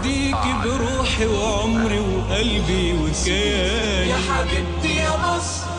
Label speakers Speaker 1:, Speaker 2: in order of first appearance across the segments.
Speaker 1: أفديك بروحي وعمري وقلبي وكياني
Speaker 2: يا حبيبتي يا مصر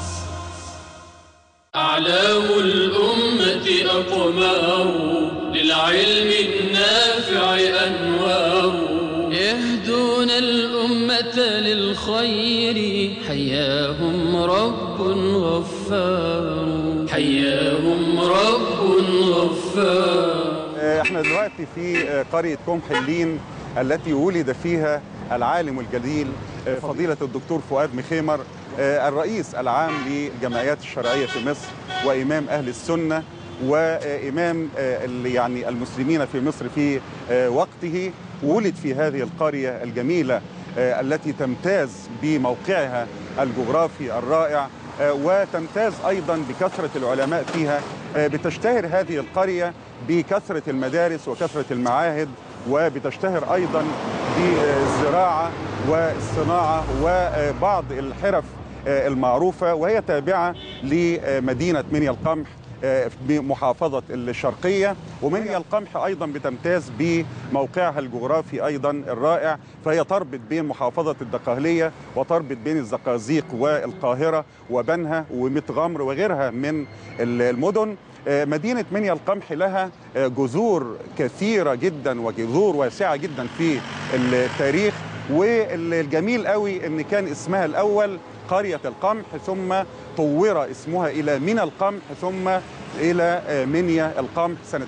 Speaker 3: أعلام الأمة أقمار للعلم النافع أنوار يهدون الأمة للخير حياهم رب غفار حياهم رب غفار
Speaker 4: احنا دلوقتي في قرية كوم حلين التي ولد فيها العالم الجليل فضيلة الدكتور فؤاد مخيمر الرئيس العام للجمعيات الشرعية في مصر وإمام أهل السنة وإمام يعني المسلمين في مصر في وقته ولد في هذه القرية الجميلة التي تمتاز بموقعها الجغرافي الرائع وتمتاز أيضا بكثرة العلماء فيها بتشتهر هذه القرية بكثرة المدارس وكثرة المعاهد وبتشتهر أيضا بالزراعة والصناعة وبعض الحرف المعروفة وهي تابعة لمدينة منيا القمح بمحافظة الشرقية ومنيا القمح أيضا بتمتاز بموقعها الجغرافي أيضا الرائع فهي تربط بين محافظة الدقهلية وتربط بين الزقازيق والقاهرة وبنها ومتغمر وغيرها من المدن مدينة منيا القمح لها جذور كثيرة جدا وجذور واسعة جدا في التاريخ والجميل قوي ان كان اسمها الاول قرية القمح ثم طور اسمها الى منى القمح ثم الى منيا القمح سنة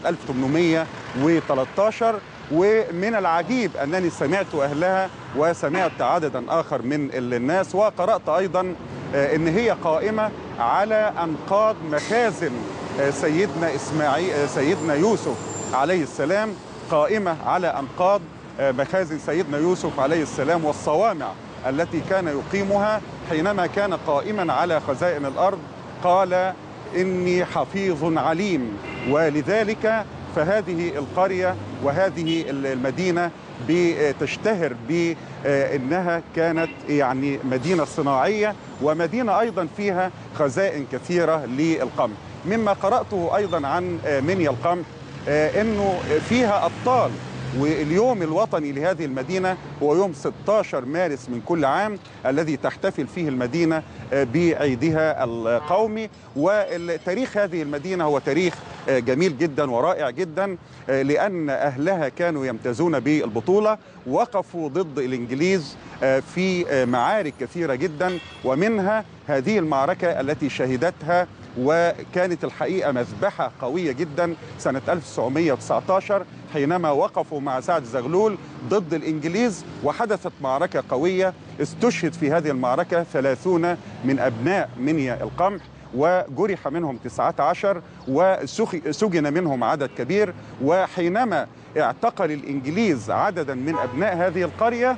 Speaker 4: 1813 ومن العجيب انني سمعت اهلها وسمعت عددا اخر من الناس وقرأت ايضا ان هي قائمة على انقاض مخازن سيدنا اسماعيل سيدنا يوسف عليه السلام قائمة على انقاض مخازن سيدنا يوسف عليه السلام والصوامع التي كان يقيمها حينما كان قائما على خزائن الارض قال اني حفيظ عليم ولذلك فهذه القريه وهذه المدينه بتشتهر بانها كانت يعني مدينه صناعيه ومدينه ايضا فيها خزائن كثيره للقمح مما قراته ايضا عن منيا القمح انه فيها ابطال واليوم الوطني لهذه المدينة هو يوم 16 مارس من كل عام الذي تحتفل فيه المدينة بعيدها القومي وتاريخ هذه المدينة هو تاريخ جميل جدا ورائع جدا لأن أهلها كانوا يمتازون بالبطولة وقفوا ضد الإنجليز في معارك كثيرة جدا ومنها هذه المعركة التي شهدتها وكانت الحقيقة مذبحة قوية جدا سنة 1919 حينما وقفوا مع سعد زغلول ضد الإنجليز وحدثت معركة قوية استشهد في هذه المعركة ثلاثون من أبناء منيا القمح وجرح منهم تسعة عشر وسجن منهم عدد كبير وحينما اعتقل الإنجليز عددا من أبناء هذه القرية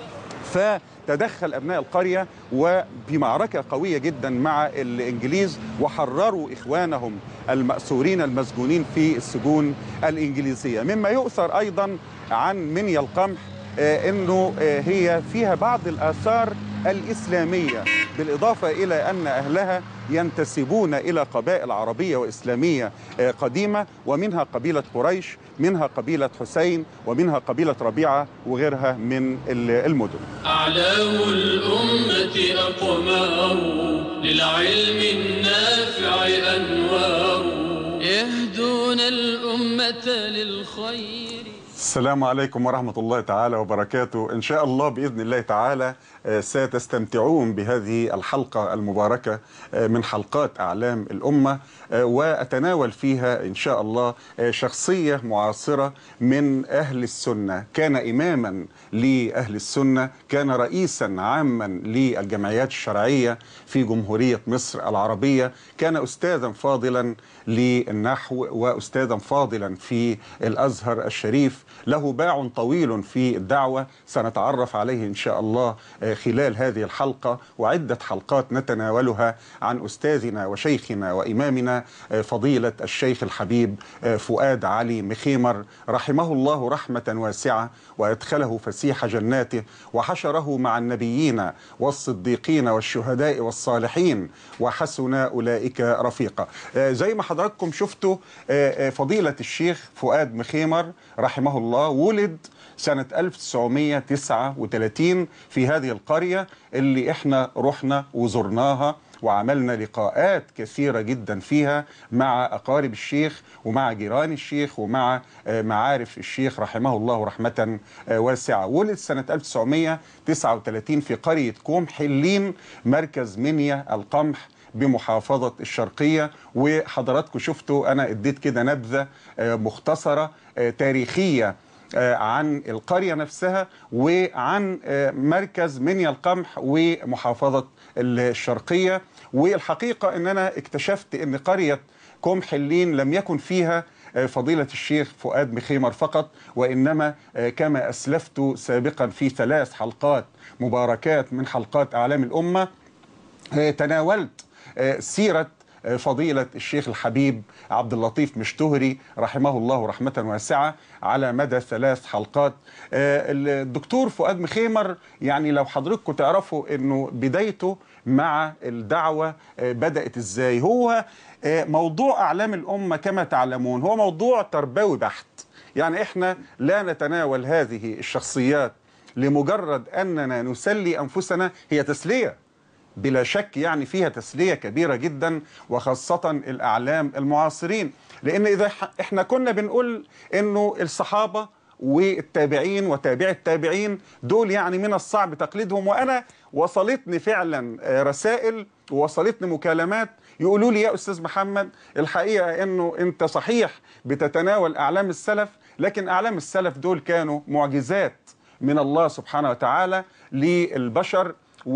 Speaker 4: فتدخل أبناء القرية وبمعركة قوية جدا مع الإنجليز وحرروا إخوانهم المأسورين المسجونين في السجون الإنجليزية مما يؤثر أيضا عن منيا القمح أنه هي فيها بعض الآثار الإسلامية بالإضافة إلى أن أهلها ينتسبون إلى قبائل عربية وإسلامية قديمة ومنها قبيلة قريش منها قبيلة حسين ومنها قبيلة ربيعة وغيرها من المدن
Speaker 3: أعلام الأمة أقمار للعلم النافع أنوار يهدون الأمة للخير
Speaker 4: السلام عليكم ورحمة الله تعالى وبركاته إن شاء الله بإذن الله تعالى ستستمتعون بهذه الحلقة المباركة من حلقات أعلام الأمة وأتناول فيها إن شاء الله شخصية معاصرة من أهل السنة كان إماما لأهل السنة كان رئيسا عاما للجمعيات الشرعية في جمهورية مصر العربية كان أستاذا فاضلا للنحو وأستاذا فاضلا في الأزهر الشريف له باع طويل في الدعوة سنتعرف عليه إن شاء الله خلال هذه الحلقة وعدة حلقات نتناولها عن أستاذنا وشيخنا وإمامنا فضيلة الشيخ الحبيب فؤاد علي مخيمر رحمه الله رحمة واسعة وأدخله فسيح جناته وحشره مع النبيين والصديقين والشهداء والصالحين وحسن أولئك رفيقا زي ما حضراتكم شفتوا فضيلة الشيخ فؤاد مخيمر رحمه الله الله ولد سنة 1939 في هذه القرية اللي احنا رحنا وزرناها وعملنا لقاءات كثيرة جدا فيها مع أقارب الشيخ ومع جيران الشيخ ومع آه، معارف الشيخ رحمه الله رحمة آه، واسعة ولد سنة 1939 في قرية كوم حلين مركز منيا القمح بمحافظة الشرقية وحضراتكم شفتوا أنا اديت كده نبذة آه، مختصرة آه، تاريخية آه، عن القرية نفسها وعن آه، مركز منيا القمح ومحافظة الشرقية والحقيقة أن أنا اكتشفت أن قرية كوم حلين لم يكن فيها آه، فضيلة الشيخ فؤاد مخيمر فقط وإنما آه، كما أسلفت سابقا في ثلاث حلقات مباركات من حلقات أعلام الأمة آه، تناولت آه، سيرة آه، فضيلة الشيخ الحبيب عبد اللطيف مشتهري رحمه الله رحمة واسعة على مدى ثلاث حلقات آه، الدكتور فؤاد مخيمر يعني لو حضرتكم تعرفوا انه بدايته مع الدعوة آه، بدأت ازاي هو آه، موضوع أعلام الأمة كما تعلمون هو موضوع تربوي بحت يعني احنا لا نتناول هذه الشخصيات لمجرد أننا نسلي أنفسنا هي تسلية بلا شك يعني فيها تسلية كبيرة جدا وخاصة الأعلام المعاصرين لأن إذا ح- إحنا كنا بنقول إنه الصحابة والتابعين وتابع التابعين دول يعني من الصعب تقليدهم وأنا وصلتني فعلا آه، رسائل ووصلتني مكالمات يقولوا لي يا أستاذ محمد الحقيقة إنه أنت صحيح بتتناول أعلام السلف لكن أعلام السلف دول كانوا معجزات من الله سبحانه وتعالى للبشر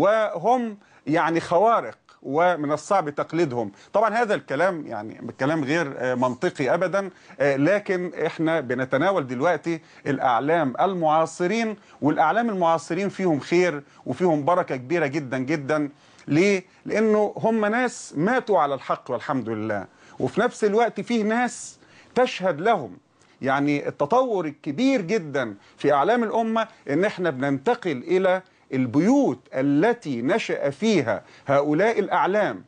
Speaker 4: وهم يعني خوارق ومن الصعب تقليدهم طبعا هذا الكلام يعني كلام غير آه، منطقي ابدا آه، لكن احنا بنتناول دلوقتي الاعلام المعاصرين والاعلام المعاصرين فيهم خير وفيهم بركه كبيره جدا جدا ليه لانه هم ناس ماتوا على الحق والحمد لله وفي نفس الوقت فيه ناس تشهد لهم يعني التطور الكبير جدا في اعلام الامه ان احنا بننتقل الى البيوت التي نشا فيها هؤلاء الاعلام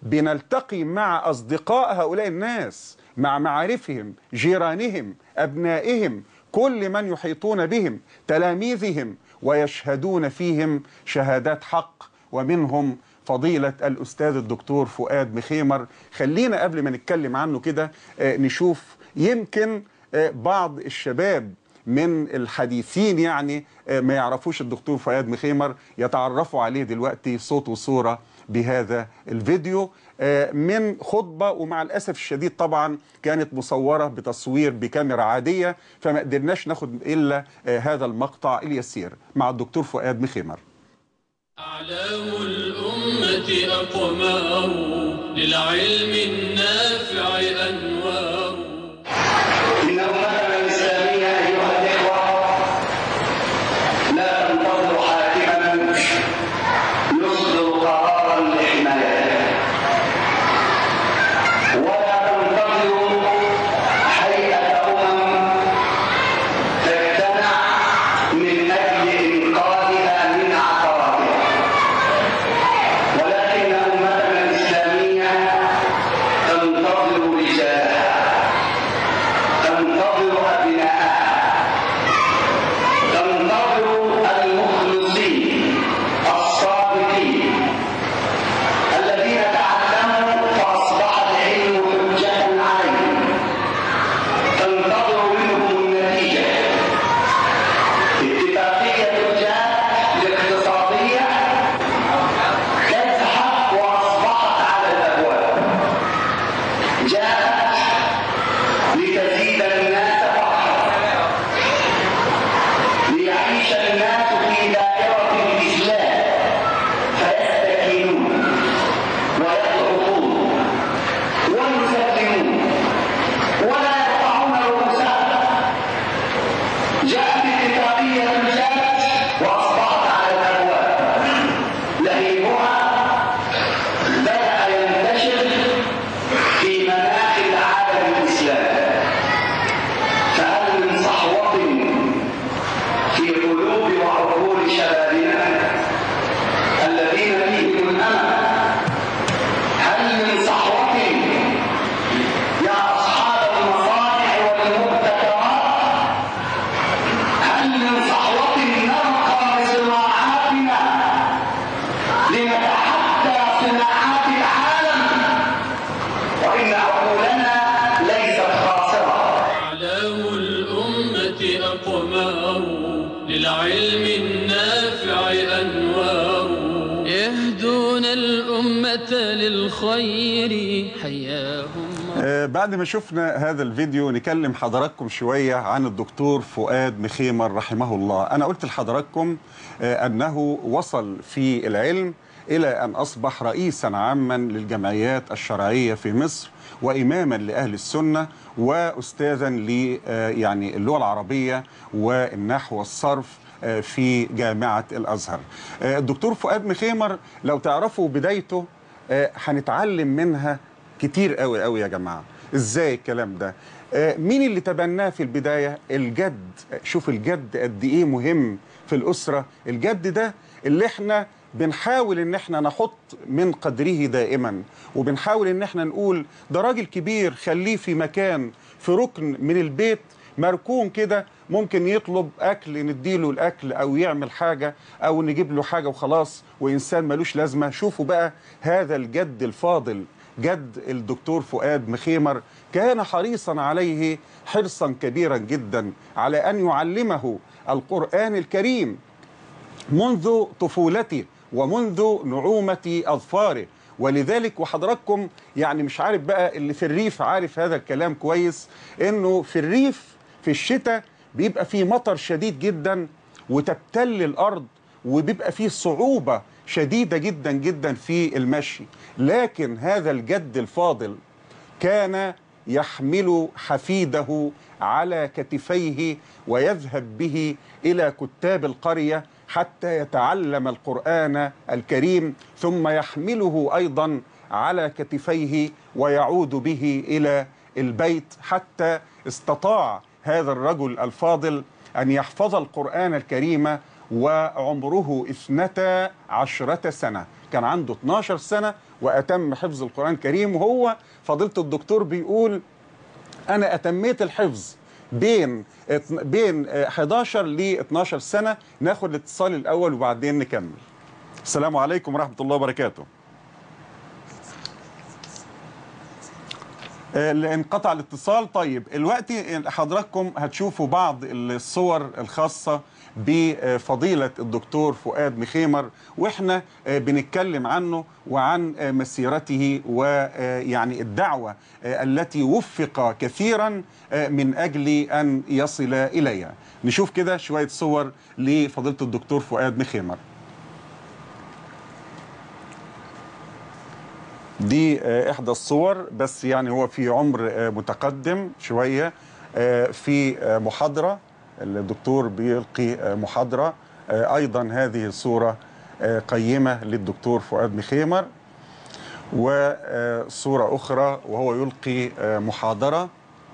Speaker 4: بنلتقي مع اصدقاء هؤلاء الناس مع معارفهم جيرانهم ابنائهم كل من يحيطون بهم تلاميذهم ويشهدون فيهم شهادات حق ومنهم فضيلة الأستاذ الدكتور فؤاد مخيمر خلينا قبل ما نتكلم عنه كده آه، نشوف يمكن آه، بعض الشباب من الحديثين يعني آه، ما يعرفوش الدكتور فؤاد مخيمر يتعرفوا عليه دلوقتي صوت وصورة بهذا الفيديو آه، من خطبة ومع الأسف الشديد طبعا كانت مصورة بتصوير بكاميرا عادية فما قدرناش ناخد إلا آه، هذا المقطع اليسير مع الدكتور فؤاد مخيمر
Speaker 3: أعلام الأمة أقمار للعلم النافع أنوار
Speaker 5: إن أمتنا الإسلامية أيها الإخوة لا تنتظر حاكما يصدر قرارا لحمايتها ولا تنتظر هيئة أمم تجتمع من أجل إنقاذها من عقباتها ولكن أمتنا الإسلامية تنتظر
Speaker 3: للعلم النافع أنوار يهدون الأمة للخير حياهم
Speaker 4: آه، بعد ما شفنا هذا الفيديو نكلم حضراتكم شوية عن الدكتور فؤاد مخيمر رحمه الله أنا قلت لحضراتكم آه، أنه وصل في العلم إلى أن أصبح رئيسا عاما للجمعيات الشرعية في مصر وإماما لأهل السنة وأستاذا ل آه، يعني اللغة العربية والنحو والصرف آه، في جامعة الأزهر آه، الدكتور فؤاد مخيمر لو تعرفوا بدايته آه، هنتعلم منها كتير قوي قوي يا جماعه ازاي الكلام ده آه، مين اللي تبناه في البدايه الجد شوف الجد قد ايه مهم في الاسره الجد ده اللي احنا بنحاول ان احنا نحط من قدره دائما وبنحاول ان احنا نقول ده راجل كبير خليه في مكان في ركن من البيت مركون كده ممكن يطلب اكل نديله الاكل او يعمل حاجه او نجيب له حاجه وخلاص وانسان ملوش لازمه شوفوا بقى هذا الجد الفاضل جد الدكتور فؤاد مخيمر كان حريصا عليه حرصا كبيرا جدا على ان يعلمه القران الكريم منذ طفولته ومنذ نعومة أظفاره ولذلك وحضراتكم يعني مش عارف بقى اللي في الريف عارف هذا الكلام كويس انه في الريف في الشتاء بيبقى فيه مطر شديد جدا وتبتل الارض وبيبقى فيه صعوبة شديدة جدا جدا في المشي لكن هذا الجد الفاضل كان يحمل حفيده على كتفيه ويذهب به الى كتاب القريه حتى يتعلم القران الكريم ثم يحمله ايضا على كتفيه ويعود به الى البيت حتى استطاع هذا الرجل الفاضل ان يحفظ القران الكريم وعمره اثنتا عشرة سنة كان عنده 12 سنة وأتم حفظ القرآن الكريم وهو فضيلة الدكتور بيقول أنا أتميت الحفظ بين بين 11 ل 12 سنة ناخد الاتصال الأول وبعدين نكمل السلام عليكم ورحمة الله وبركاته آه، انقطع الاتصال طيب الوقت حضراتكم هتشوفوا بعض الصور الخاصة بفضيلة الدكتور فؤاد مخيمر واحنا آه، بنتكلم عنه وعن آه، مسيرته ويعني الدعوة آه، التي وفق كثيرا آه، من أجل أن يصل إليها نشوف كده شوية صور لفضيلة الدكتور فؤاد مخيمر دي آه، احدى الصور بس يعني هو في عمر آه، متقدم شويه آه، في آه، محاضره الدكتور بيلقي آه، محاضره آه، ايضا هذه صوره آه، قيمه للدكتور فؤاد مخيمر وصوره اخرى وهو يلقي آه، محاضره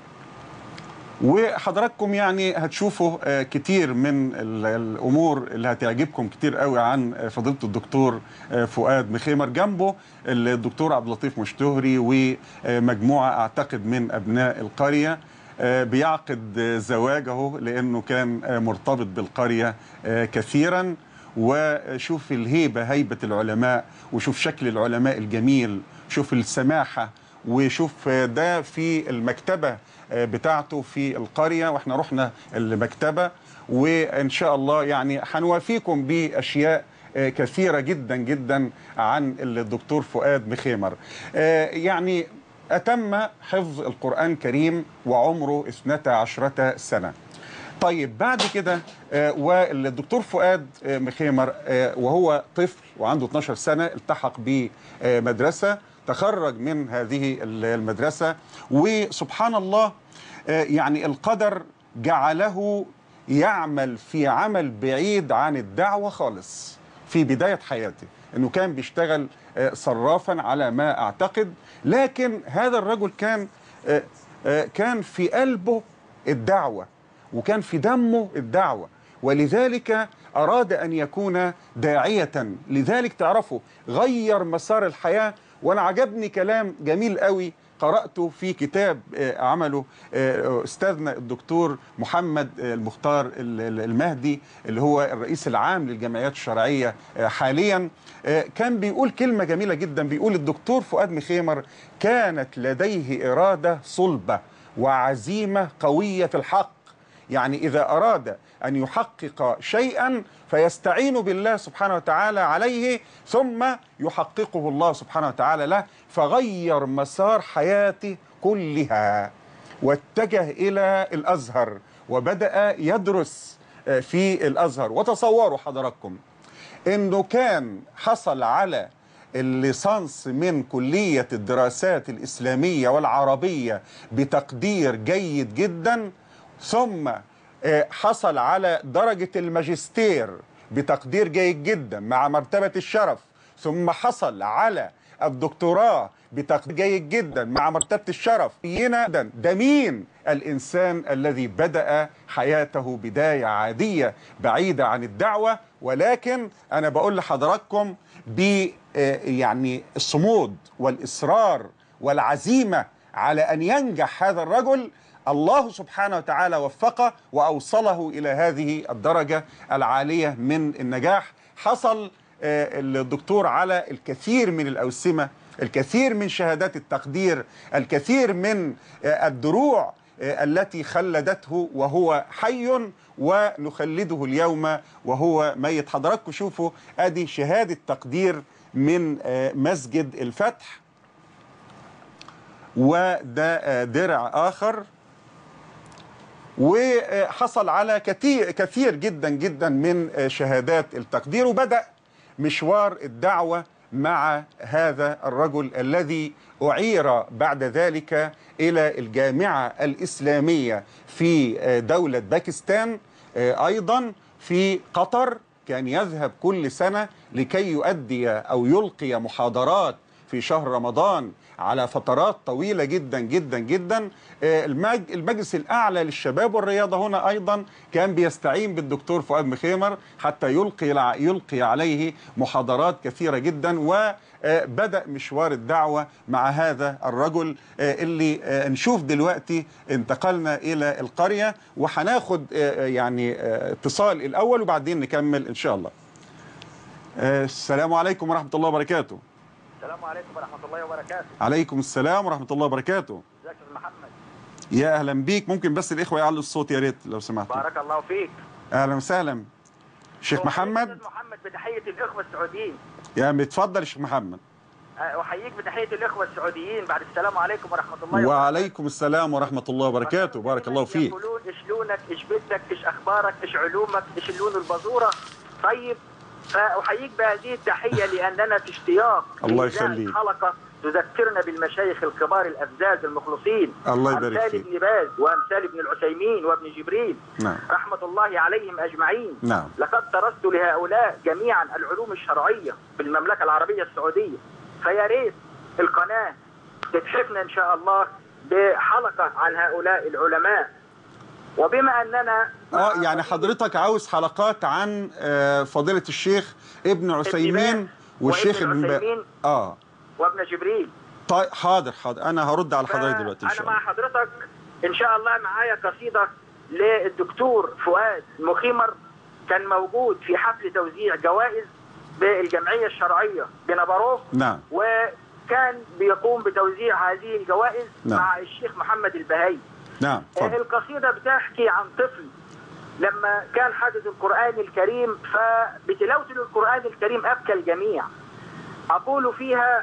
Speaker 4: وحضراتكم يعني هتشوفوا آه، كتير من ال- الامور اللي هتعجبكم كتير قوي عن آه، فضيله الدكتور آه، فؤاد مخيمر جنبه الدكتور عبد اللطيف مشتهري ومجموعه اعتقد من ابناء القريه آه، بيعقد آه، زواجه لانه كان آه، مرتبط بالقريه آه، كثيرا وشوف الهيبه هيبه العلماء وشوف شكل العلماء الجميل شوف السماحه وشوف ده في المكتبة بتاعته في القرية واحنا رحنا المكتبة وان شاء الله يعني هنوافيكم باشياء كثيرة جدا جدا عن الدكتور فؤاد مخيمر يعني أتم حفظ القرآن الكريم وعمره 12 سنة طيب بعد كده آه، والدكتور فؤاد آه، مخيمر آه، وهو طفل وعنده 12 سنة التحق بمدرسة تخرج من هذه المدرسة وسبحان الله آه، يعني القدر جعله يعمل في عمل بعيد عن الدعوة خالص في بداية حياته انه كان بيشتغل آه، صرافا على ما اعتقد لكن هذا الرجل كان آه، آه، كان في قلبه الدعوة وكان في دمه الدعوة ولذلك أراد أن يكون داعية لذلك تعرفوا غير مسار الحياة وأنا عجبني كلام جميل قوي قرأته في كتاب آه، عمله آه، أستاذنا الدكتور محمد آه، المختار ال- ال- المهدي اللي هو الرئيس العام للجمعيات الشرعية آه، حاليا آه، كان بيقول كلمة جميلة جدا بيقول الدكتور فؤاد مخيمر كانت لديه إرادة صلبة وعزيمة قوية في الحق يعني إذا أراد أن يحقق شيئا فيستعين بالله سبحانه وتعالى عليه ثم يحققه الله سبحانه وتعالى له فغير مسار حياته كلها واتجه إلى الأزهر وبدأ يدرس آه، في الأزهر وتصوروا حضراتكم انه كان حصل على الليسانس من كلية الدراسات الإسلامية والعربية بتقدير جيد جدا ثم آه، حصل على درجة الماجستير بتقدير جيد جدا مع مرتبة الشرف ثم حصل على الدكتوراه بتقدير جيد جدا مع مرتبة الشرف هنا ده ده مين الإنسان الذي بدأ حياته بداية عادية بعيدة عن الدعوة ولكن أنا بقول لحضراتكم ب آه، يعني الصمود والإصرار والعزيمة على أن ينجح هذا الرجل الله سبحانه وتعالى وفقه وأوصله إلى هذه الدرجة العالية من النجاح حصل آه، الدكتور على الكثير من الأوسمة الكثير من شهادات التقدير الكثير من آه، الدروع آه، التي خلدته وهو حي ونخلده اليوم وهو ميت حضراتكم شوفوا ادي شهادة تقدير من آه، مسجد الفتح وده آه، درع آخر وحصل على كثير كثير جدا جدا من شهادات التقدير وبدأ مشوار الدعوة مع هذا الرجل الذي أعير بعد ذلك إلى الجامعة الإسلامية في دولة باكستان أيضا في قطر كان يذهب كل سنة لكي يؤدي أو يلقي محاضرات في شهر رمضان على فترات طويلة جدا جدا جدا آه، المج- المجلس الأعلى للشباب والرياضة هنا أيضا كان بيستعين بالدكتور فؤاد مخيمر حتى يلقي لع- يلقي عليه محاضرات كثيرة جدا وبدأ مشوار الدعوة مع هذا الرجل آه، اللي آه، نشوف دلوقتي انتقلنا إلى القرية وهناخد آه، يعني آه، اتصال الأول وبعدين نكمل إن شاء الله آه، السلام عليكم ورحمة الله وبركاته
Speaker 6: السلام عليكم ورحمة الله وبركاته
Speaker 4: عليكم السلام ورحمة الله وبركاته
Speaker 6: ازيك يا أستاذ محمد
Speaker 4: يا أهلا بيك ممكن بس الإخوة يعلوا الصوت يا ريت لو سمحتوا
Speaker 6: بارك الله فيك
Speaker 4: أهلا وسهلا شيخ محمد
Speaker 6: أستاذ محمد بتحية الإخوة السعوديين
Speaker 4: يا متفضل يا شيخ محمد
Speaker 6: أه، أحييك بتحية الإخوة السعوديين بعد السلام عليكم ورحمة الله وبركاته
Speaker 4: وعليكم السلام ورحمة الله وبركاته بارك الله فيك
Speaker 6: يقولون إيش لونك إيش بدك إيش أخبارك إيش علومك إيش اللون البذورة طيب فأحييك بهذه التحية لأننا في اشتياق
Speaker 4: الله
Speaker 6: لإذاعة
Speaker 4: يخليك.
Speaker 6: حلقة تذكرنا بالمشايخ الكبار الأفزاز المخلصين
Speaker 4: الله يبارك
Speaker 6: أمثال
Speaker 4: فيك.
Speaker 6: ابن باز وأمثال ابن العثيمين وابن جبريل
Speaker 4: نعم
Speaker 6: رحمة الله عليهم أجمعين
Speaker 4: نعم
Speaker 6: لقد درست لهؤلاء جميعا العلوم الشرعية في المملكة العربية السعودية فيا ريت القناة تتحفنا إن شاء الله بحلقة عن هؤلاء العلماء وبما أننا
Speaker 4: اه يعني حضرتك عاوز حلقات عن آه، فضيلة الشيخ ابن عثيمين والشيخ
Speaker 6: وابن
Speaker 4: ابن باز
Speaker 6: عثيمين.
Speaker 4: اه
Speaker 6: وابن جبريل
Speaker 4: طيب حاضر حاضر انا هرد على حضرتك دلوقتي ان
Speaker 6: أنا
Speaker 4: شاء
Speaker 6: مع
Speaker 4: الله
Speaker 6: حضرتك إن شاء الله معايا قصيدة للدكتور فؤاد مخيمر كان موجود في حفل توزيع جوائز بالجمعية الشرعية بنبروف
Speaker 4: نعم
Speaker 6: وكان بيقوم بتوزيع هذه الجوائز
Speaker 4: نعم.
Speaker 6: مع الشيخ محمد البهي
Speaker 4: نعم اتفضل
Speaker 6: القصيدة بتحكي عن طفل لما كان حافظ القرآن الكريم فبتلاوته للقرآن الكريم أبكى الجميع أقول فيها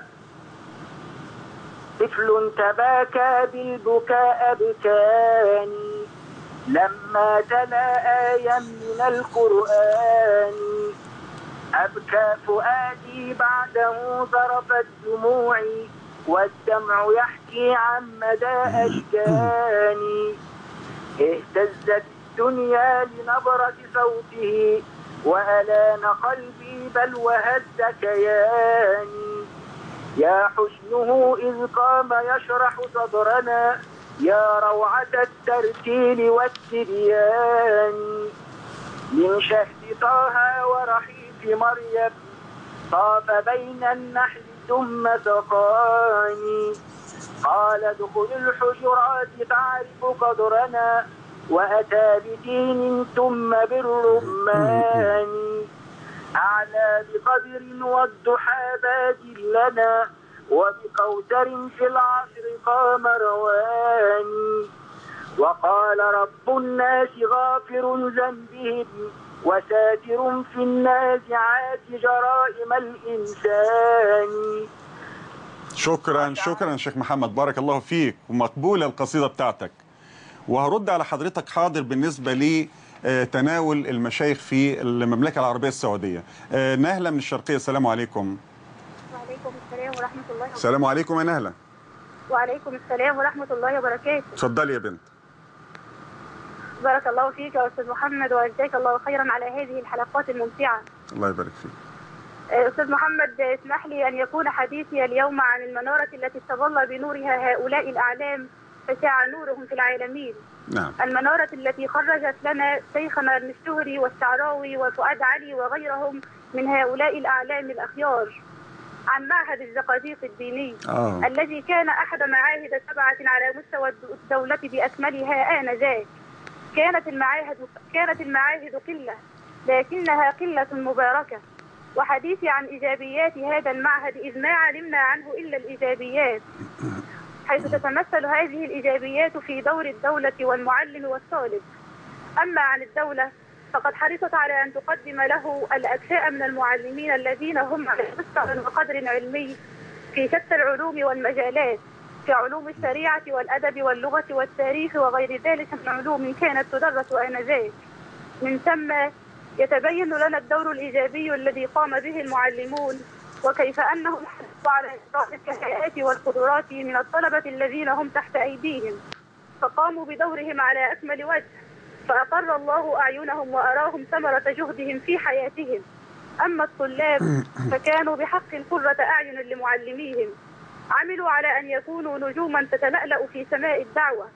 Speaker 6: طفل تباكى بالبكاء أبكاني لما تلا آية من القرآن أبكى فؤادي بعده ظرفت دموعي والدمع يحكي عن مدى أشكاني اهتزت الدنيا لنبرة صوته وألان قلبي بل وهز كياني يا حسنه إذ قام يشرح صدرنا يا روعة الترتيل والتبيان من شهد طه ورحيف مريم طاف بين النحل ثم سقاني قال ادخل الحجرات تعرف قدرنا وأتى بدين ثم بالرمان أعلى بقدر والضحى باد لنا وبقوتر في العصر قام رواني وقال رب الناس غافر ذنبهم وساتر في النازعات جرائم الإنسان
Speaker 4: شكرا شكرا شيخ محمد بارك الله فيك ومقبولة القصيدة بتاعتك وهرد على حضرتك حاضر بالنسبة لي آه، تناول المشايخ في المملكة العربية السعودية آه، نهلة من الشرقية السلام عليكم
Speaker 7: وعليكم السلام ورحمة الله وبركاته
Speaker 4: السلام عليكم يا نهلة
Speaker 7: وعليكم السلام ورحمة الله وبركاته
Speaker 4: اتفضلي يا بنت
Speaker 7: بارك الله فيك يا أستاذ محمد وجزاك الله خيرا على هذه الحلقات الممتعة
Speaker 4: الله يبارك فيك
Speaker 7: آه، أستاذ محمد آه، اسمح لي أن يكون حديثي اليوم عن المنارة التي استظل بنورها هؤلاء الأعلام فشاع نورهم في العالمين
Speaker 4: نعم
Speaker 7: المنارة التي خرجت لنا شيخنا المستهري والشعراوي وفؤاد علي وغيرهم من هؤلاء الأعلام الأخيار عن معهد الزقازيق الديني
Speaker 4: آه.
Speaker 7: الذي كان أحد معاهد سبعة على مستوى الدولة بأكملها آنذاك كانت المعاهد كانت المعاهد قلة لكنها قلة مباركة وحديثي عن إيجابيات هذا المعهد إذ ما علمنا عنه إلا الإيجابيات حيث تتمثل هذه الإيجابيات في دور الدولة والمعلم والطالب أما عن الدولة فقد حرصت على أن تقدم له الأكفاء من المعلمين الذين هم على مستوى وقدر علمي في شتى العلوم والمجالات في علوم الشريعة والأدب واللغة والتاريخ وغير ذلك من علوم كانت تدرس آنذاك من ثم يتبين لنا الدور الإيجابي الذي قام به المعلمون وكيف أنهم حرصوا على إدراك الكفاءات والقدرات من الطلبة الذين هم تحت أيديهم فقاموا بدورهم على أكمل وجه فأقر الله أعينهم وأراهم ثمرة جهدهم في حياتهم أما الطلاب فكانوا بحق قرة أعين لمعلميهم عملوا على أن يكونوا نجوما تتلألأ في سماء الدعوة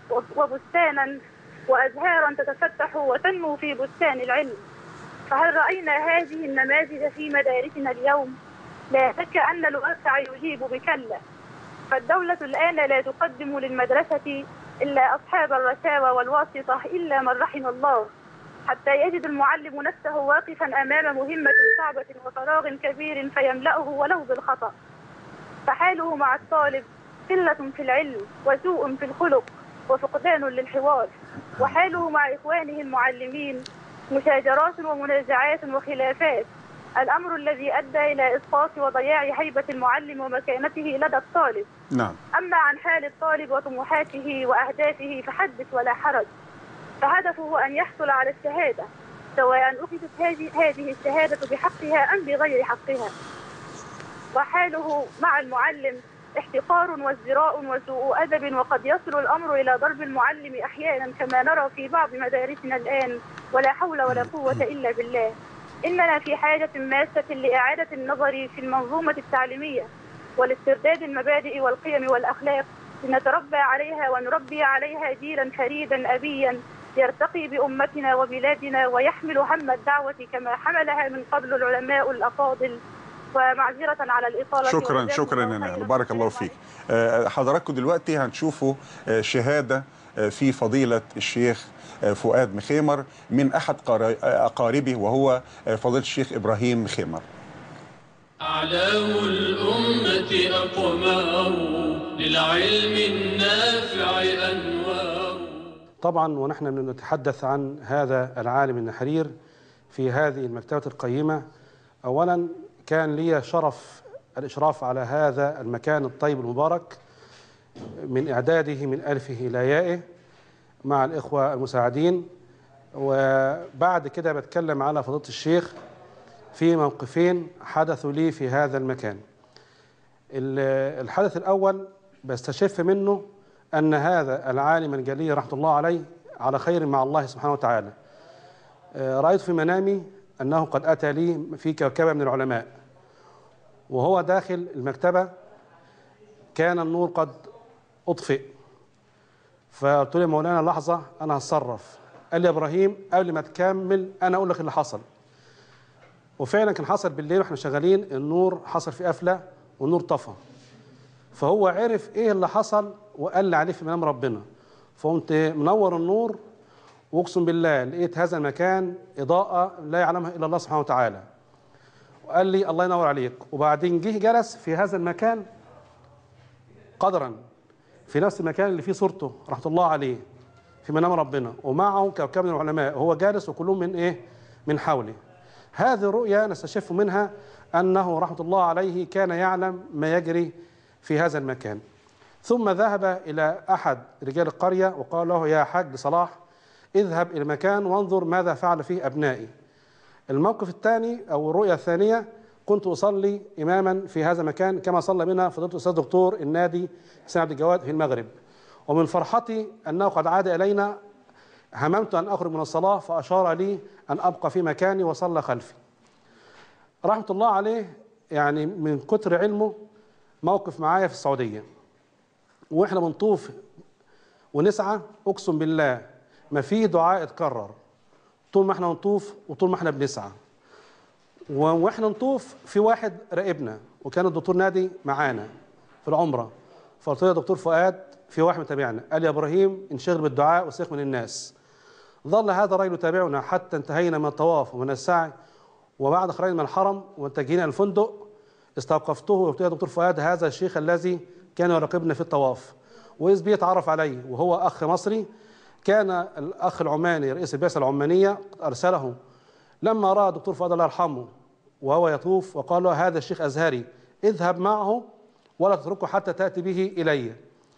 Speaker 7: وبستانا وأزهارا تتفتح وتنمو في بستان العلم فهل رأينا هذه النماذج في مدارسنا اليوم؟ لا شك أن الواقع يجيب بكلا فالدولة الآن لا تقدم للمدرسة إلا أصحاب الرشاوى والواسطة إلا من رحم الله حتى يجد المعلم نفسه واقفا أمام مهمة صعبة وفراغ كبير فيملأه ولو بالخطأ فحاله مع الطالب قلة في العلم وسوء في الخلق وفقدان للحوار وحاله مع إخوانه المعلمين مشاجرات ومنازعات وخلافات الأمر الذي أدى إلى إسقاط وضياع هيبة المعلم ومكانته لدى الطالب
Speaker 4: نعم
Speaker 7: أما عن حال الطالب وطموحاته وأهدافه فحدث ولا حرج فهدفه أن يحصل على الشهادة سواء أخذت هذه هذه الشهادة بحقها أم بغير حقها وحاله مع المعلم احتقار وازدراء وسوء أدب وقد يصل الأمر إلى ضرب المعلم أحيانا كما نرى في بعض مدارسنا الآن ولا حول ولا قوة إلا بالله إننا في حاجة ماسة لإعادة النظر في المنظومة التعليمية والاسترداد المبادئ والقيم والأخلاق لنتربى عليها ونربي عليها جيلا فريدا أبيا يرتقي بأمتنا وبلادنا ويحمل هم الدعوة كما حملها من قبل العلماء الأفاضل ومعذرة على الإطالة
Speaker 4: شكرا
Speaker 7: وجزاكم
Speaker 4: شكرا يا
Speaker 7: الله
Speaker 4: نهلة
Speaker 7: خيراً.
Speaker 4: بارك الله فيك آه، حضراتكم دلوقتي هنشوفوا آه، شهادة آه، في فضيلة الشيخ آه، فؤاد مخيمر من أحد قرا- آه، أقاربه وهو آه، فضيلة الشيخ إبراهيم مخيمر
Speaker 3: أعلام الأمة أقمار للعلم النافع أنوار
Speaker 8: طبعا ونحن نتحدث عن هذا العالم النحرير في هذه المكتبة القيمة أولا كان لي شرف الإشراف على هذا المكان الطيب المبارك من إعداده من ألفه إلى يائه مع الإخوة المساعدين وبعد كده بتكلم على فضيلة الشيخ في موقفين حدثوا لي في هذا المكان ال- الحدث الأول بستشف منه أن هذا العالم الجليل رحمة الله عليه على خير مع الله سبحانه وتعالى آه، رأيت في منامي أنه قد أتى لي في كوكبة من العلماء وهو داخل المكتبة كان النور قد أطفئ فقلت له يا مولانا لحظة أنا هتصرف قال لي يا إبراهيم قبل ما تكمل أنا أقول لك اللي حصل وفعلا كان حصل بالليل واحنا شغالين النور حصل في قفله والنور طفى فهو عرف ايه اللي حصل وقال لي عليه في منام ربنا فقمت منور النور واقسم بالله لقيت هذا المكان اضاءه لا يعلمها الا الله سبحانه وتعالى وقال لي الله ينور عليك وبعدين جه جلس في هذا المكان قدرا في نفس المكان اللي فيه صورته رحمه الله عليه في منام ربنا ومعه كوكب من العلماء وهو جالس وكلهم من ايه من حوله هذه الرؤيا نستشف منها انه رحمه الله عليه كان يعلم ما يجري في هذا المكان ثم ذهب الى احد رجال القريه وقال له يا حاج صلاح اذهب الى المكان وانظر ماذا فعل فيه ابنائي الموقف الثاني او الرؤيه الثانيه كنت اصلي اماما في هذا المكان كما صلى بنا فضيله الاستاذ دكتور النادي حسين عبد الجواد في المغرب ومن فرحتي انه قد عاد الينا هممت ان اخرج من الصلاه فاشار لي ان ابقى في مكاني وصلى خلفي رحمه الله عليه يعني من كتر علمه موقف معايا في السعوديه واحنا بنطوف ونسعى اقسم بالله ما في دعاء اتكرر طول ما احنا نطوف وطول ما احنا بنسعى و- واحنا نطوف في واحد راقبنا وكان الدكتور نادي معانا في العمره فقلت له يا دكتور فؤاد في واحد متابعنا قال يا ابراهيم انشغل بالدعاء وسيخ من الناس ظل هذا الرجل يتابعنا حتى انتهينا من الطواف ومن السعي وبعد خرجنا من الحرم واتجهنا الى الفندق استوقفته وقلت له يا دكتور فؤاد هذا الشيخ الذي كان يراقبنا في الطواف واذ بي يتعرف عليه وهو اخ مصري كان الاخ العماني رئيس البعثه العمانيه ارسله لما راى الدكتور فؤاد الله يرحمه وهو يطوف وقال له هذا الشيخ ازهري اذهب معه ولا تتركه حتى تاتي به الي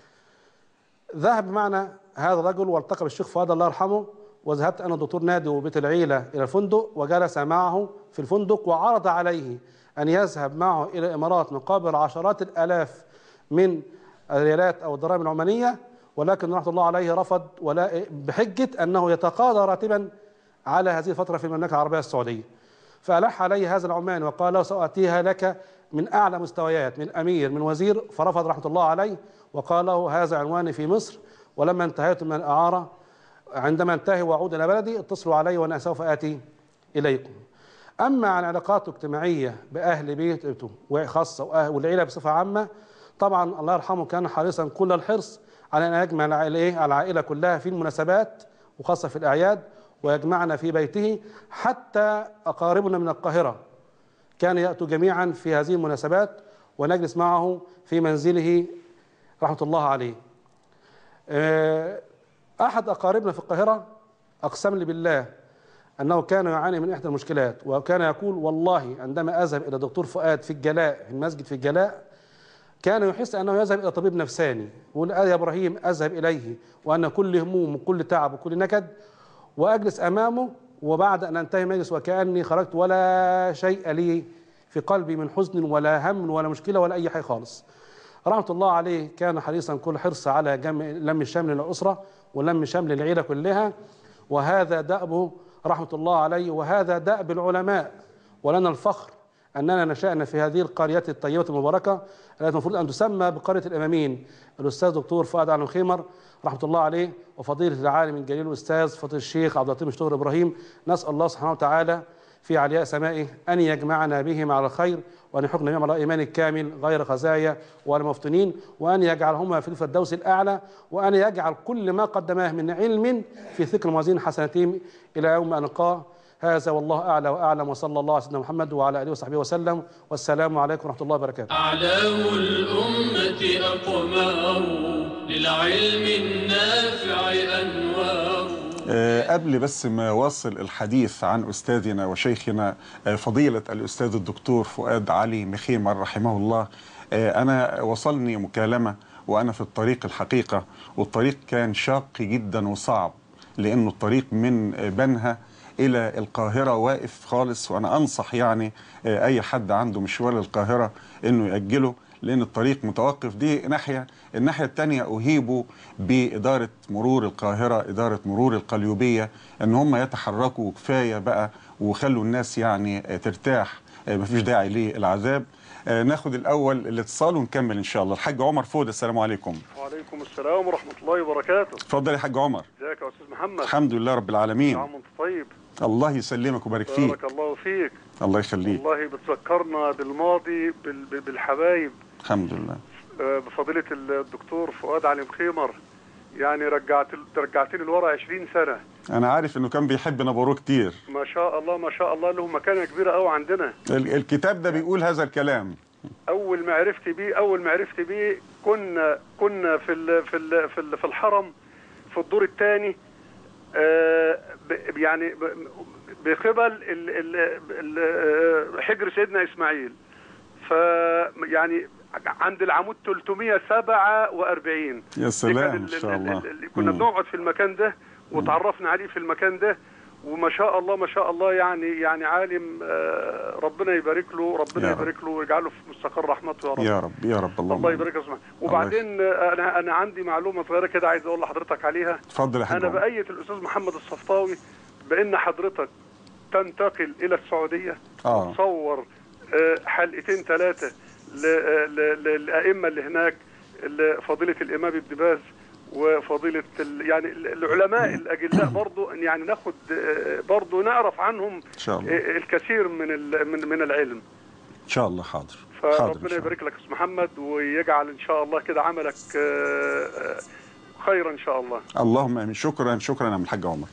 Speaker 8: ذهب معنا هذا الرجل والتقى بالشيخ فؤاد الله يرحمه وذهبت انا والدكتور نادي وبيت العيله الى الفندق وجلس معه في الفندق وعرض عليه ان يذهب معه الى الامارات مقابل عشرات الالاف من الريالات او الدراهم العمانيه ولكن رحمه الله عليه رفض ولا بحجه انه يتقاضى راتبا على هذه الفتره في المملكه العربيه السعوديه. فألح عليه هذا العماني وقال له سأتيها لك من أعلى مستويات من أمير من وزير فرفض رحمة الله عليه وقال له هذا عنواني في مصر ولما انتهيت من الإعارة عندما انتهي وأعود إلى بلدي اتصلوا علي وأنا سوف آتي إليكم أما عن علاقاته الاجتماعية بأهل بيته وخاصة وأهل- والعيلة بصفة عامة طبعا الله يرحمه كان حريصا كل الحرص على أن يجمع العائلة إيه؟ العائلة كلها في المناسبات وخاصة في الأعياد ويجمعنا في بيته حتى أقاربنا من القاهرة كان يأتوا جميعا في هذه المناسبات ونجلس معه في منزله رحمة الله عليه آه، أحد أقاربنا في القاهرة أقسم لي بالله أنه كان يعاني من إحدى المشكلات وكان يقول والله عندما أذهب إلى دكتور فؤاد في الجلاء في المسجد في الجلاء كان يحس أنه يذهب إلى طبيب نفساني يقول آه يا إبراهيم أذهب إليه وأن كل هموم وكل تعب وكل نكد وأجلس أمامه وبعد أن أنتهي المجلس وكأني خرجت ولا شيء لي في قلبي من حزن ولا هم ولا مشكلة ولا أي حاجة خالص رحمة الله عليه كان حريصا كل حرص على جمع لم شمل الأسرة ولم شمل العيلة كلها وهذا دأبه رحمة الله عليه وهذا دأب العلماء ولنا الفخر أننا نشأنا في هذه القرية الطيبة المباركة التي المفروض أن تسمى بقرية الأمامين الأستاذ دكتور فؤاد علي خيمر رحمة الله عليه وفضيلة العالم الجليل الأستاذ فضيلة الشيخ عبد اللطيف مشتور إبراهيم نسأل الله سبحانه وتعالى في علياء سمائه أن يجمعنا بهم على الخير وأن يحكمنا بهم على إيمان الكامل غير خزايا ولا مفتونين وأن يجعلهما في الفردوس الأعلى وأن يجعل كل ما قدماه من علم في ثقل موازين حسناتهم إلى يوم أن نلقاه هذا والله أعلى وأعلم وصلى الله على سيدنا محمد وعلى آله وصحبه وسلم والسلام عليكم ورحمة الله وبركاته
Speaker 3: أعلام الأمة أقمار للعلم النافع أنوار
Speaker 4: آه، قبل بس ما واصل الحديث عن أستاذنا وشيخنا آه، فضيلة الأستاذ الدكتور فؤاد علي مخيمر رحمه الله آه، أنا وصلني مكالمة وأنا في الطريق الحقيقة والطريق كان شاق جدا وصعب لأنه الطريق من آه، بنها إلى القاهرة واقف خالص وأنا أنصح يعني آه، أي حد عنده مشوار للقاهرة إنه يأجله لأن الطريق متوقف دي ناحية الناحية التانية أهيبوا بإدارة مرور القاهرة إدارة مرور القليوبية إن هم يتحركوا كفاية بقى وخلوا الناس يعني آه، ترتاح آه، مفيش داعي للعذاب آه، ناخد الأول الاتصال ونكمل إن شاء الله الحاج عمر فود السلام عليكم
Speaker 9: وعليكم السلام ورحمة الله وبركاته
Speaker 4: اتفضل يا حاج عمر
Speaker 9: ازيك يا أستاذ محمد
Speaker 4: الحمد لله رب
Speaker 9: يا
Speaker 4: العالمين
Speaker 9: عم انت طيب
Speaker 4: الله يسلمك ويبارك فيك
Speaker 9: بارك الله فيك
Speaker 4: الله يخليك
Speaker 9: والله بتذكرنا بالماضي بال- بال- بالحبايب
Speaker 4: الحمد لله
Speaker 9: آه، بفضيلة الدكتور فؤاد علي مخيمر يعني رجعت رجعتني لورا 20 سنة
Speaker 4: أنا عارف إنه كان بيحب نبروه كتير
Speaker 9: ما شاء الله ما شاء الله له مكانة كبيرة قوي عندنا
Speaker 4: ال- الكتاب ده بيقول هذا الكلام
Speaker 9: أول ما عرفت بيه أول ما عرفت بيه كنا كنا في ال في ال في, ال في الحرم في الدور الثاني يعني ب- بقبل ال- ال- ال- آه، حجر سيدنا اسماعيل ف يعني عند العمود 347
Speaker 4: يا سلام
Speaker 9: دي كان
Speaker 4: ان
Speaker 9: ال-
Speaker 4: شاء
Speaker 9: ال-
Speaker 4: الله
Speaker 9: ال- ال- كنا
Speaker 4: مم.
Speaker 9: بنقعد في المكان ده وتعرفنا عليه في المكان ده وما شاء الله ما شاء الله يعني يعني عالم آه، ربنا يبارك له ربنا
Speaker 4: يا رب.
Speaker 9: يبارك له ويجعله في مستقر رحمته يا رب
Speaker 4: يا رب يا رب اللهم
Speaker 9: الله يبارك اسمع وبعدين آه، انا انا عندي معلومه صغيره كده عايز اقول لحضرتك عليها
Speaker 4: اتفضل يا حاج
Speaker 9: انا
Speaker 4: عمر.
Speaker 9: بايد الاستاذ محمد الصفطاوي بان حضرتك تنتقل الى السعوديه
Speaker 4: اه
Speaker 9: تصور آه، حلقتين ثلاثه للائمه اللي هناك ل- فضيله الامام ابن باز وفضيله ال- يعني العلماء الاجلاء برضو يعني ناخد آه، برضو نعرف عنهم
Speaker 4: ان شاء الله
Speaker 9: آه، الكثير من ال- من من العلم
Speaker 4: ان شاء الله حاضر حاضر إن
Speaker 9: فربنا
Speaker 4: شاء الله.
Speaker 9: يبارك لك يا استاذ محمد ويجعل ان شاء الله كده عملك آه، آه، خيرا ان شاء الله
Speaker 4: اللهم امين شكرا شكرا يا عم الحاج عمر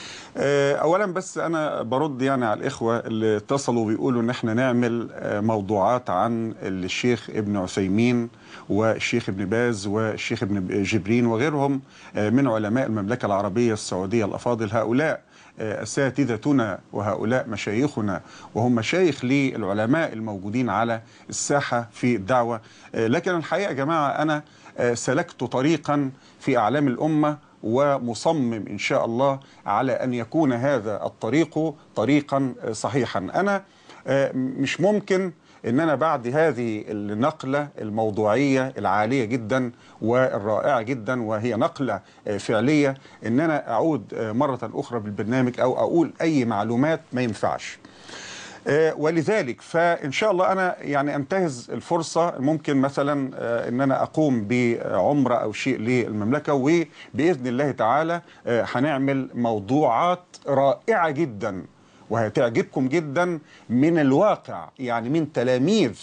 Speaker 4: آه، اولا بس انا برد يعني على الاخوه اللي اتصلوا بيقولوا ان احنا نعمل آه، موضوعات عن الشيخ ابن عثيمين والشيخ ابن باز والشيخ ابن جبرين وغيرهم آه، من علماء المملكه العربيه السعوديه الافاضل هؤلاء آه، اساتذتنا وهؤلاء مشايخنا وهم مشايخ للعلماء الموجودين على الساحه في الدعوه آه، لكن الحقيقه يا جماعه انا آه، سلكت طريقا في اعلام الامه ومصمم ان شاء الله على ان يكون هذا الطريق طريقا آه، صحيحا انا آه، مش ممكن ان انا بعد هذه النقله الموضوعيه العاليه جدا والرائعه جدا وهي نقله آه، فعليه ان انا اعود آه، مره اخرى بالبرنامج او اقول اي معلومات ما ينفعش آه، ولذلك فان شاء الله انا يعني انتهز الفرصه ممكن مثلا آه، ان انا اقوم بعمره او شيء للمملكه وباذن الله تعالى آه، هنعمل موضوعات رائعه جدا وهتعجبكم جدا من الواقع يعني من تلاميذ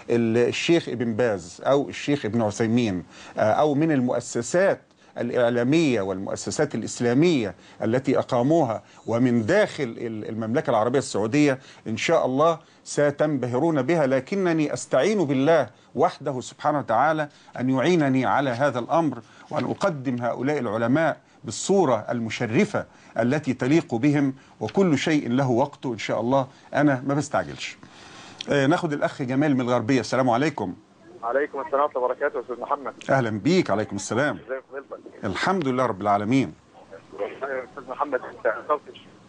Speaker 4: الشيخ ابن باز او الشيخ ابن عثيمين آه، او من المؤسسات الإعلامية والمؤسسات الإسلامية التي أقاموها ومن داخل ال- المملكة العربية السعودية إن شاء الله ستنبهرون بها لكنني أستعين بالله وحده سبحانه وتعالى أن يعينني على هذا الأمر وأن أقدم هؤلاء العلماء بالصورة المشرفة التي تليق بهم وكل شيء له وقته إن شاء الله أنا ما بستعجلش آه، ناخد الأخ جمال من الغربية السلام عليكم
Speaker 10: عليكم السلام ورحمه الله وبركاته يا استاذ محمد
Speaker 4: أهلا بيك عليكم السلام
Speaker 10: ازيك فضيلتك
Speaker 4: الحمد لله رب العالمين
Speaker 10: يا استاذ محمد انت اتصلت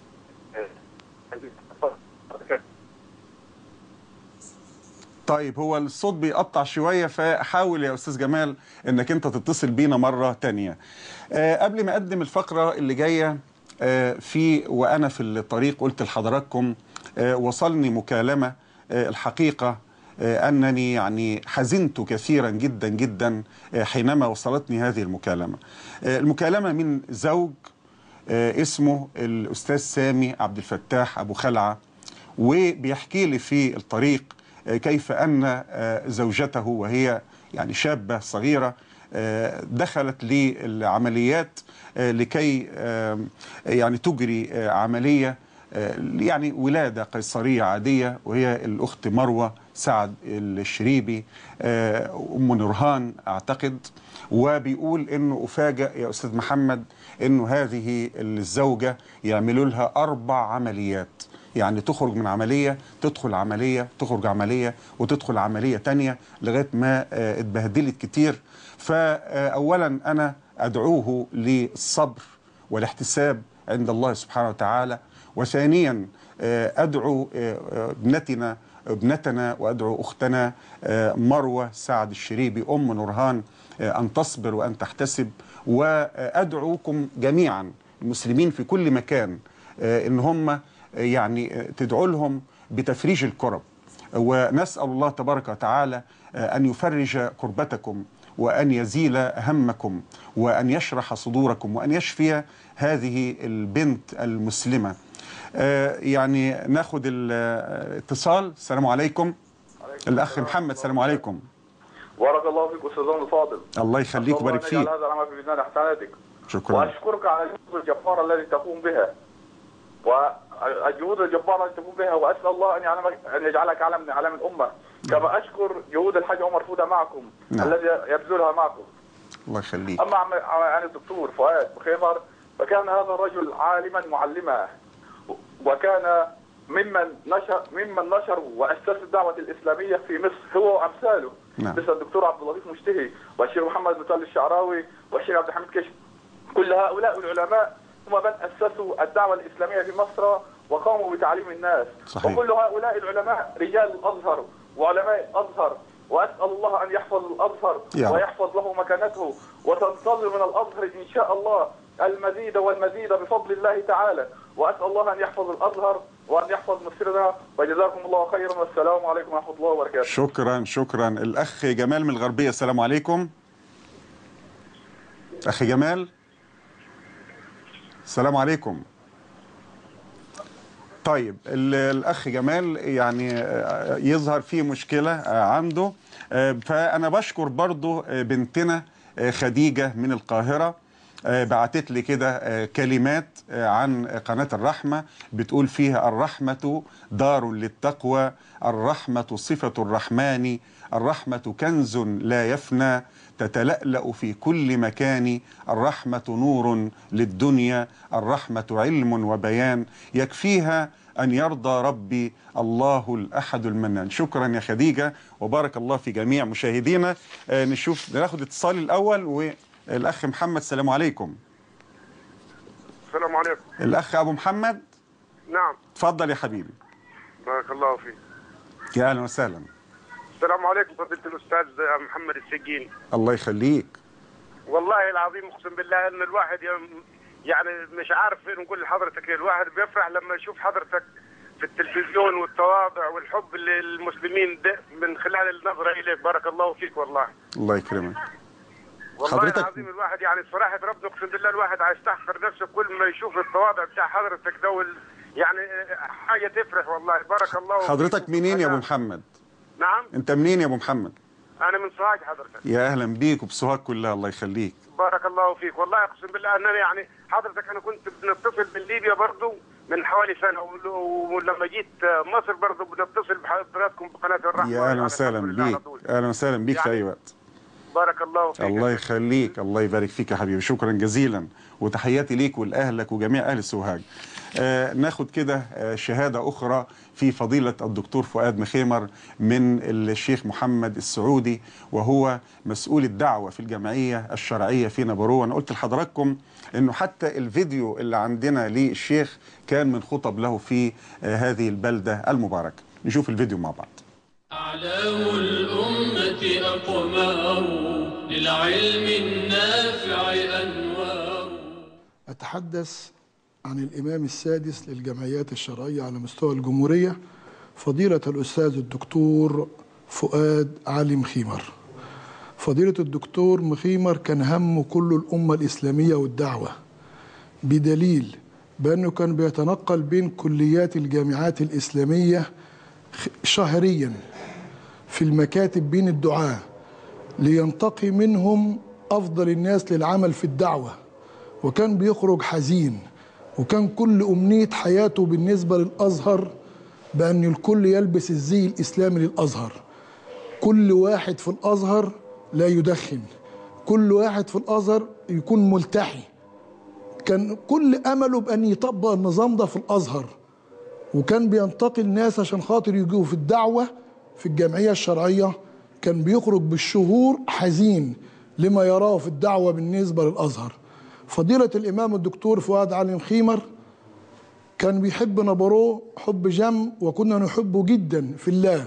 Speaker 4: طيب هو الصوت بيقطع شوية فحاول يا أستاذ جمال أنك أنت تتصل بينا مرة تانية آه قبل ما أقدم الفقرة اللي جاية آه في وأنا في الطريق قلت لحضراتكم آه وصلني مكالمة آه الحقيقة آه أنني يعني حزنت كثيرا جدا جدا آه حينما وصلتني هذه المكالمة آه المكالمة من زوج آه اسمه الأستاذ سامي عبد الفتاح أبو خلعة وبيحكي لي في الطريق آه، كيف أن آه، زوجته وهي يعني شابة صغيرة آه، دخلت للعمليات آه، لكي آه، يعني تجري آه، عملية آه، يعني ولادة قيصرية عادية وهي الأخت مروة سعد الشريبي آه، أم نورهان أعتقد وبيقول انه افاجئ يا استاذ محمد انه هذه الزوجه يعملوا لها اربع عمليات يعني تخرج من عمليه تدخل عمليه تخرج عمليه وتدخل عمليه تانية لغايه ما آه، اتبهدلت كتير فاولا انا ادعوه للصبر والاحتساب عند الله سبحانه وتعالى وثانيا آه، ادعو آه، آه، ابنتنا ابنتنا وادعو اختنا آه، مروه سعد الشريبي ام نورهان آه، ان تصبر وان تحتسب وادعوكم جميعا المسلمين في كل مكان آه، ان هم آه، يعني آه، تدعوا لهم بتفريج الكرب ونسال الله تبارك وتعالى آه، ان يفرج كربتكم وان يزيل همكم وان يشرح صدوركم وان يشفي هذه البنت المسلمه آه، يعني ناخد الاتصال السلام عليكم الاخ محمد السلام عليكم
Speaker 10: بارك الله فيك استاذنا الفاضل
Speaker 4: الله يخليك ويبارك فيك
Speaker 10: هذا العمل في ميزان حسناتك
Speaker 4: شكرا
Speaker 10: واشكرك على الجهود الجباره التي تقوم بها والجهود الجباره التي تقوم بها واسال الله ان يعلمك ان يجعلك علم من اعلام الامه كما اشكر جهود الحاج عمر فوده معكم
Speaker 4: نعم.
Speaker 10: الذي يبذلها معكم
Speaker 4: الله يخليك
Speaker 10: اما عن عن الدكتور فؤاد بخيمر فكان هذا الرجل عالما معلما وكان ممن نشر ممن نشروا واسسوا الدعوه الاسلاميه في مصر هو وامثاله
Speaker 4: نعم.
Speaker 10: مثل الدكتور عبد اللطيف مشتهي والشيخ محمد متولي الشعراوي والشيخ عبد الحميد كشف كل هؤلاء العلماء هم من اسسوا الدعوه الاسلاميه في مصر وقاموا بتعليم الناس
Speaker 4: صحيح.
Speaker 10: وكل هؤلاء العلماء رجال الازهر وعلماء الازهر واسال الله ان يحفظ الازهر
Speaker 4: يا رب.
Speaker 10: ويحفظ له مكانته وتنتظر من الازهر ان شاء الله المزيد والمزيد بفضل الله تعالى واسال الله ان يحفظ الازهر وان يحفظ مصرنا وجزاكم الله خيرا والسلام عليكم ورحمه الله وبركاته
Speaker 4: شكرا شكرا الاخ جمال من الغربيه السلام عليكم اخي جمال السلام عليكم طيب ال- الاخ جمال يعني آه، يظهر فيه مشكله آه، عنده آه، فانا بشكر برضو آه، بنتنا آه، خديجه من القاهره آه، بعتت لي كده آه، كلمات آه، عن قناه الرحمه بتقول فيها الرحمه دار للتقوى الرحمه صفه الرحمن الرحمه كنز لا يفنى تتلألأ في كل مكان الرحمة نور للدنيا الرحمة علم وبيان يكفيها أن يرضى ربي الله الأحد المنان شكرا يا خديجة وبارك الله في جميع مشاهدينا آه، نشوف ناخد اتصال الأول والأخ محمد السلام عليكم
Speaker 11: السلام عليكم
Speaker 4: الأخ أبو محمد
Speaker 11: نعم
Speaker 4: اتفضل يا حبيبي
Speaker 11: بارك الله فيك
Speaker 4: يا أهلا وسهلا
Speaker 11: السلام عليكم فضيلة الأستاذ محمد السجين
Speaker 4: الله يخليك
Speaker 11: والله العظيم أقسم بالله إن الواحد يم- يعني مش عارف فين نقول لحضرتك إيه. الواحد بيفرح لما يشوف حضرتك في التلفزيون والتواضع والحب للمسلمين ده من خلال النظرة إليك بارك الله فيك والله
Speaker 4: الله يكرمك
Speaker 11: والله
Speaker 4: حضرتك-
Speaker 11: العظيم الواحد يعني صراحة ربنا أقسم بالله الواحد هيستحقر نفسه كل ما يشوف التواضع بتاع حضرتك ده وال- يعني حاجة تفرح والله بارك الله فيك.
Speaker 4: حضرتك منين يا أبو محمد
Speaker 11: نعم
Speaker 4: أنت منين يا أبو محمد
Speaker 11: أنا من سوهاج حضرتك
Speaker 4: يا أهلا بيك وبسوهاج كلها الله يخليك
Speaker 11: بارك الله فيك والله اقسم بالله ان انا يعني حضرتك انا كنت بنتصل من ليبيا برضو من حوالي سنه ول- ولما جيت مصر برضو بنتصل بحضراتكم بقناه الرحمه
Speaker 4: يا اهلا
Speaker 11: يعني
Speaker 4: وسهلا
Speaker 11: الحمد لله على
Speaker 4: بيك
Speaker 11: طول.
Speaker 4: اهلا وسهلا بيك في
Speaker 11: يعني
Speaker 4: اي وقت
Speaker 11: بارك الله فيك
Speaker 4: الله يخليك الله يبارك فيك يا حبيبي شكرا جزيلا وتحياتي ليك ولاهلك وجميع اهل سوهاج آه ناخد كده آه شهاده اخرى في فضيله الدكتور فؤاد مخيمر من الشيخ محمد السعودي وهو مسؤول الدعوه في الجمعيه الشرعيه في نابورو انا قلت لحضراتكم انه حتى الفيديو اللي عندنا للشيخ كان من خطب له في آه هذه البلده المباركه نشوف الفيديو مع بعض
Speaker 3: أعلام الأمة أقمار للعلم النافع أنوار
Speaker 12: أتحدث عن الإمام السادس للجمعيات الشرعية على مستوى الجمهورية فضيلة الأستاذ الدكتور فؤاد علي مخيمر فضيلة الدكتور مخيمر كان همه كل الأمة الإسلامية والدعوة بدليل بأنه كان بيتنقل بين كليات الجامعات الإسلامية خ- شهريا في المكاتب بين الدعاة لينتقي منهم أفضل الناس للعمل في الدعوة وكان بيخرج حزين وكان كل أمنية حياته بالنسبة للأزهر بأن الكل يلبس الزي الإسلامي للأزهر كل واحد في الأزهر لا يدخن كل واحد في الأزهر يكون ملتحي كان كل أمله بأن يطبق النظام ده في الأزهر وكان بينتقل ناس عشان خاطر يجوا في الدعوة في الجمعية الشرعية كان بيخرج بالشهور حزين لما يراه في الدعوة بالنسبة للأزهر فضيلة الإمام الدكتور فؤاد علي مخيمر كان بيحب نبروه حب جم وكنا نحبه جدا في الله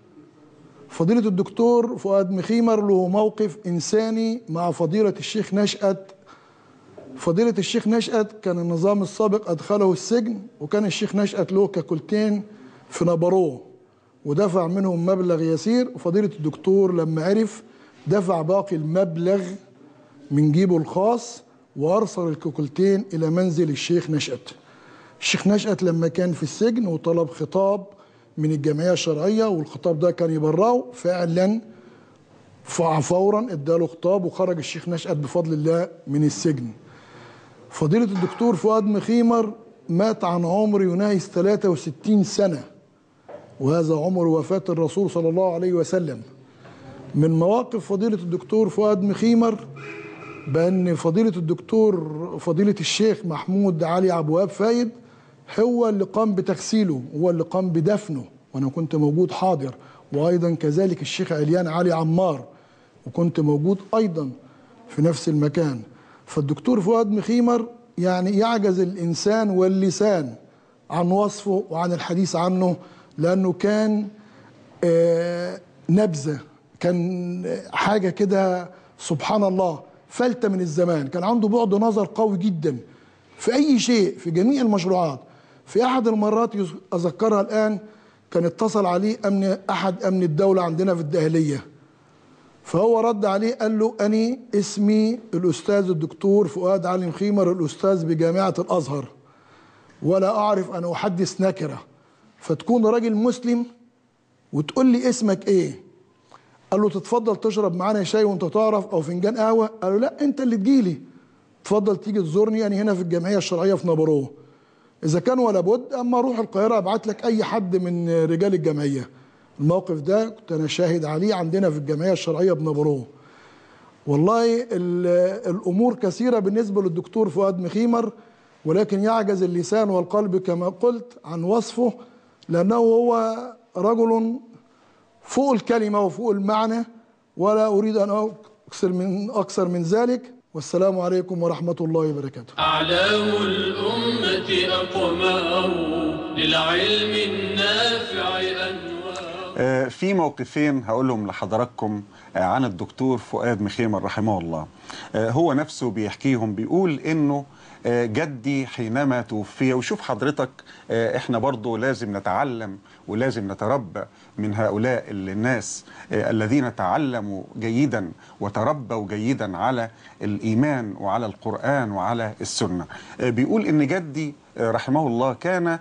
Speaker 12: فضيلة الدكتور فؤاد مخيمر له موقف إنساني مع فضيلة الشيخ نشأت فضيلة الشيخ نشأت كان النظام السابق أدخله السجن وكان الشيخ نشأت له ككلتين في نبروه ودفع منهم مبلغ يسير وفضيلة الدكتور لما عرف دفع باقي المبلغ من جيبه الخاص وأرسل الكوكلتين إلى منزل الشيخ نشأت الشيخ نشأت لما كان في السجن وطلب خطاب من الجمعية الشرعية والخطاب ده كان يبرعه فعلا فورا اداله خطاب وخرج الشيخ نشأت بفضل الله من السجن فضيلة الدكتور فؤاد مخيمر مات عن عمر يناهز 63 سنة وهذا عمر وفاة الرسول صلى الله عليه وسلم من مواقف فضيلة الدكتور فؤاد مخيمر بأن فضيلة الدكتور فضيلة الشيخ محمود علي عبد الوهاب فايد هو اللي قام بتغسيله هو اللي قام بدفنه وأنا كنت موجود حاضر وأيضا كذلك الشيخ عليان علي عمار وكنت موجود أيضا في نفس المكان فالدكتور فؤاد مخيمر يعني يعجز الإنسان واللسان عن وصفه وعن الحديث عنه لأنه كان آه، نبذة كان حاجة كده سبحان الله فلتة من الزمان كان عنده بعد نظر قوي جدا في أي شيء في جميع المشروعات في أحد المرات يز- أذكرها الآن كان اتصل عليه أمن أحد أمن الدولة عندنا في الدهلية فهو رد عليه قال له أني اسمي الأستاذ الدكتور فؤاد علي مخيمر الأستاذ بجامعة الأزهر ولا أعرف أن أحدث نكرة فتكون راجل مسلم وتقول لي اسمك إيه قال له تتفضل تشرب معانا شاي وانت تعرف او فنجان قهوه قال له لا انت اللي تجيلي تفضل تيجي تزورني انا هنا في الجمعيه الشرعيه في نبروه اذا كان ولا بد اما اروح القاهره ابعت لك اي حد من رجال الجمعيه الموقف ده كنت انا شاهد عليه عندنا في الجمعيه الشرعيه بنبروه والله ال- الامور كثيره بالنسبه للدكتور فؤاد مخيمر ولكن يعجز اللسان والقلب كما قلت عن وصفه لانه هو رجل فوق الكلمه وفوق المعنى ولا اريد ان اكثر من اكثر من ذلك والسلام عليكم ورحمه الله وبركاته
Speaker 3: أعلام الأمة أقمار للعلم النافع أنوار
Speaker 4: آه، في موقفين هقولهم لحضراتكم آه، عن الدكتور فؤاد مخيمر رحمه الله آه، هو نفسه بيحكيهم بيقول انه آه، جدي حينما توفي وشوف حضرتك آه، احنا برضو لازم نتعلم ولازم نتربى من هؤلاء الناس آه، الذين تعلموا جيدا وتربوا جيدا على الإيمان وعلى القرآن وعلى السنة آه، بيقول ان جدي آه، رحمه الله كان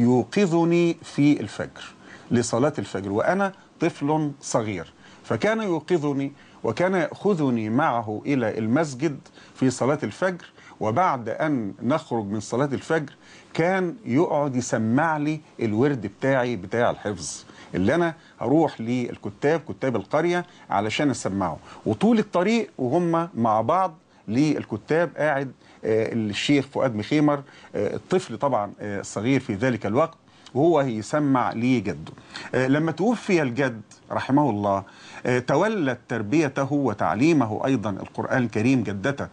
Speaker 4: يوقظني في الفجر لصلاة الفجر وأنا طفل صغير فكان يوقظني وكان يأخذني معه إلى المسجد في صلاة الفجر وبعد أن نخرج من صلاة الفجر كان يقعد يسمع لي الورد بتاعي بتاع الحفظ اللي أنا هروح للكتاب كتاب القرية علشان أسمعه وطول الطريق وهم مع بعض للكتاب قاعد آه، الشيخ فؤاد مخيمر آه، الطفل طبعا آه، صغير في ذلك الوقت وهو يسمع لجده آه، لما توفي الجد رحمه الله آه، تولت تربيته وتعليمه أيضا القرآن الكريم جدته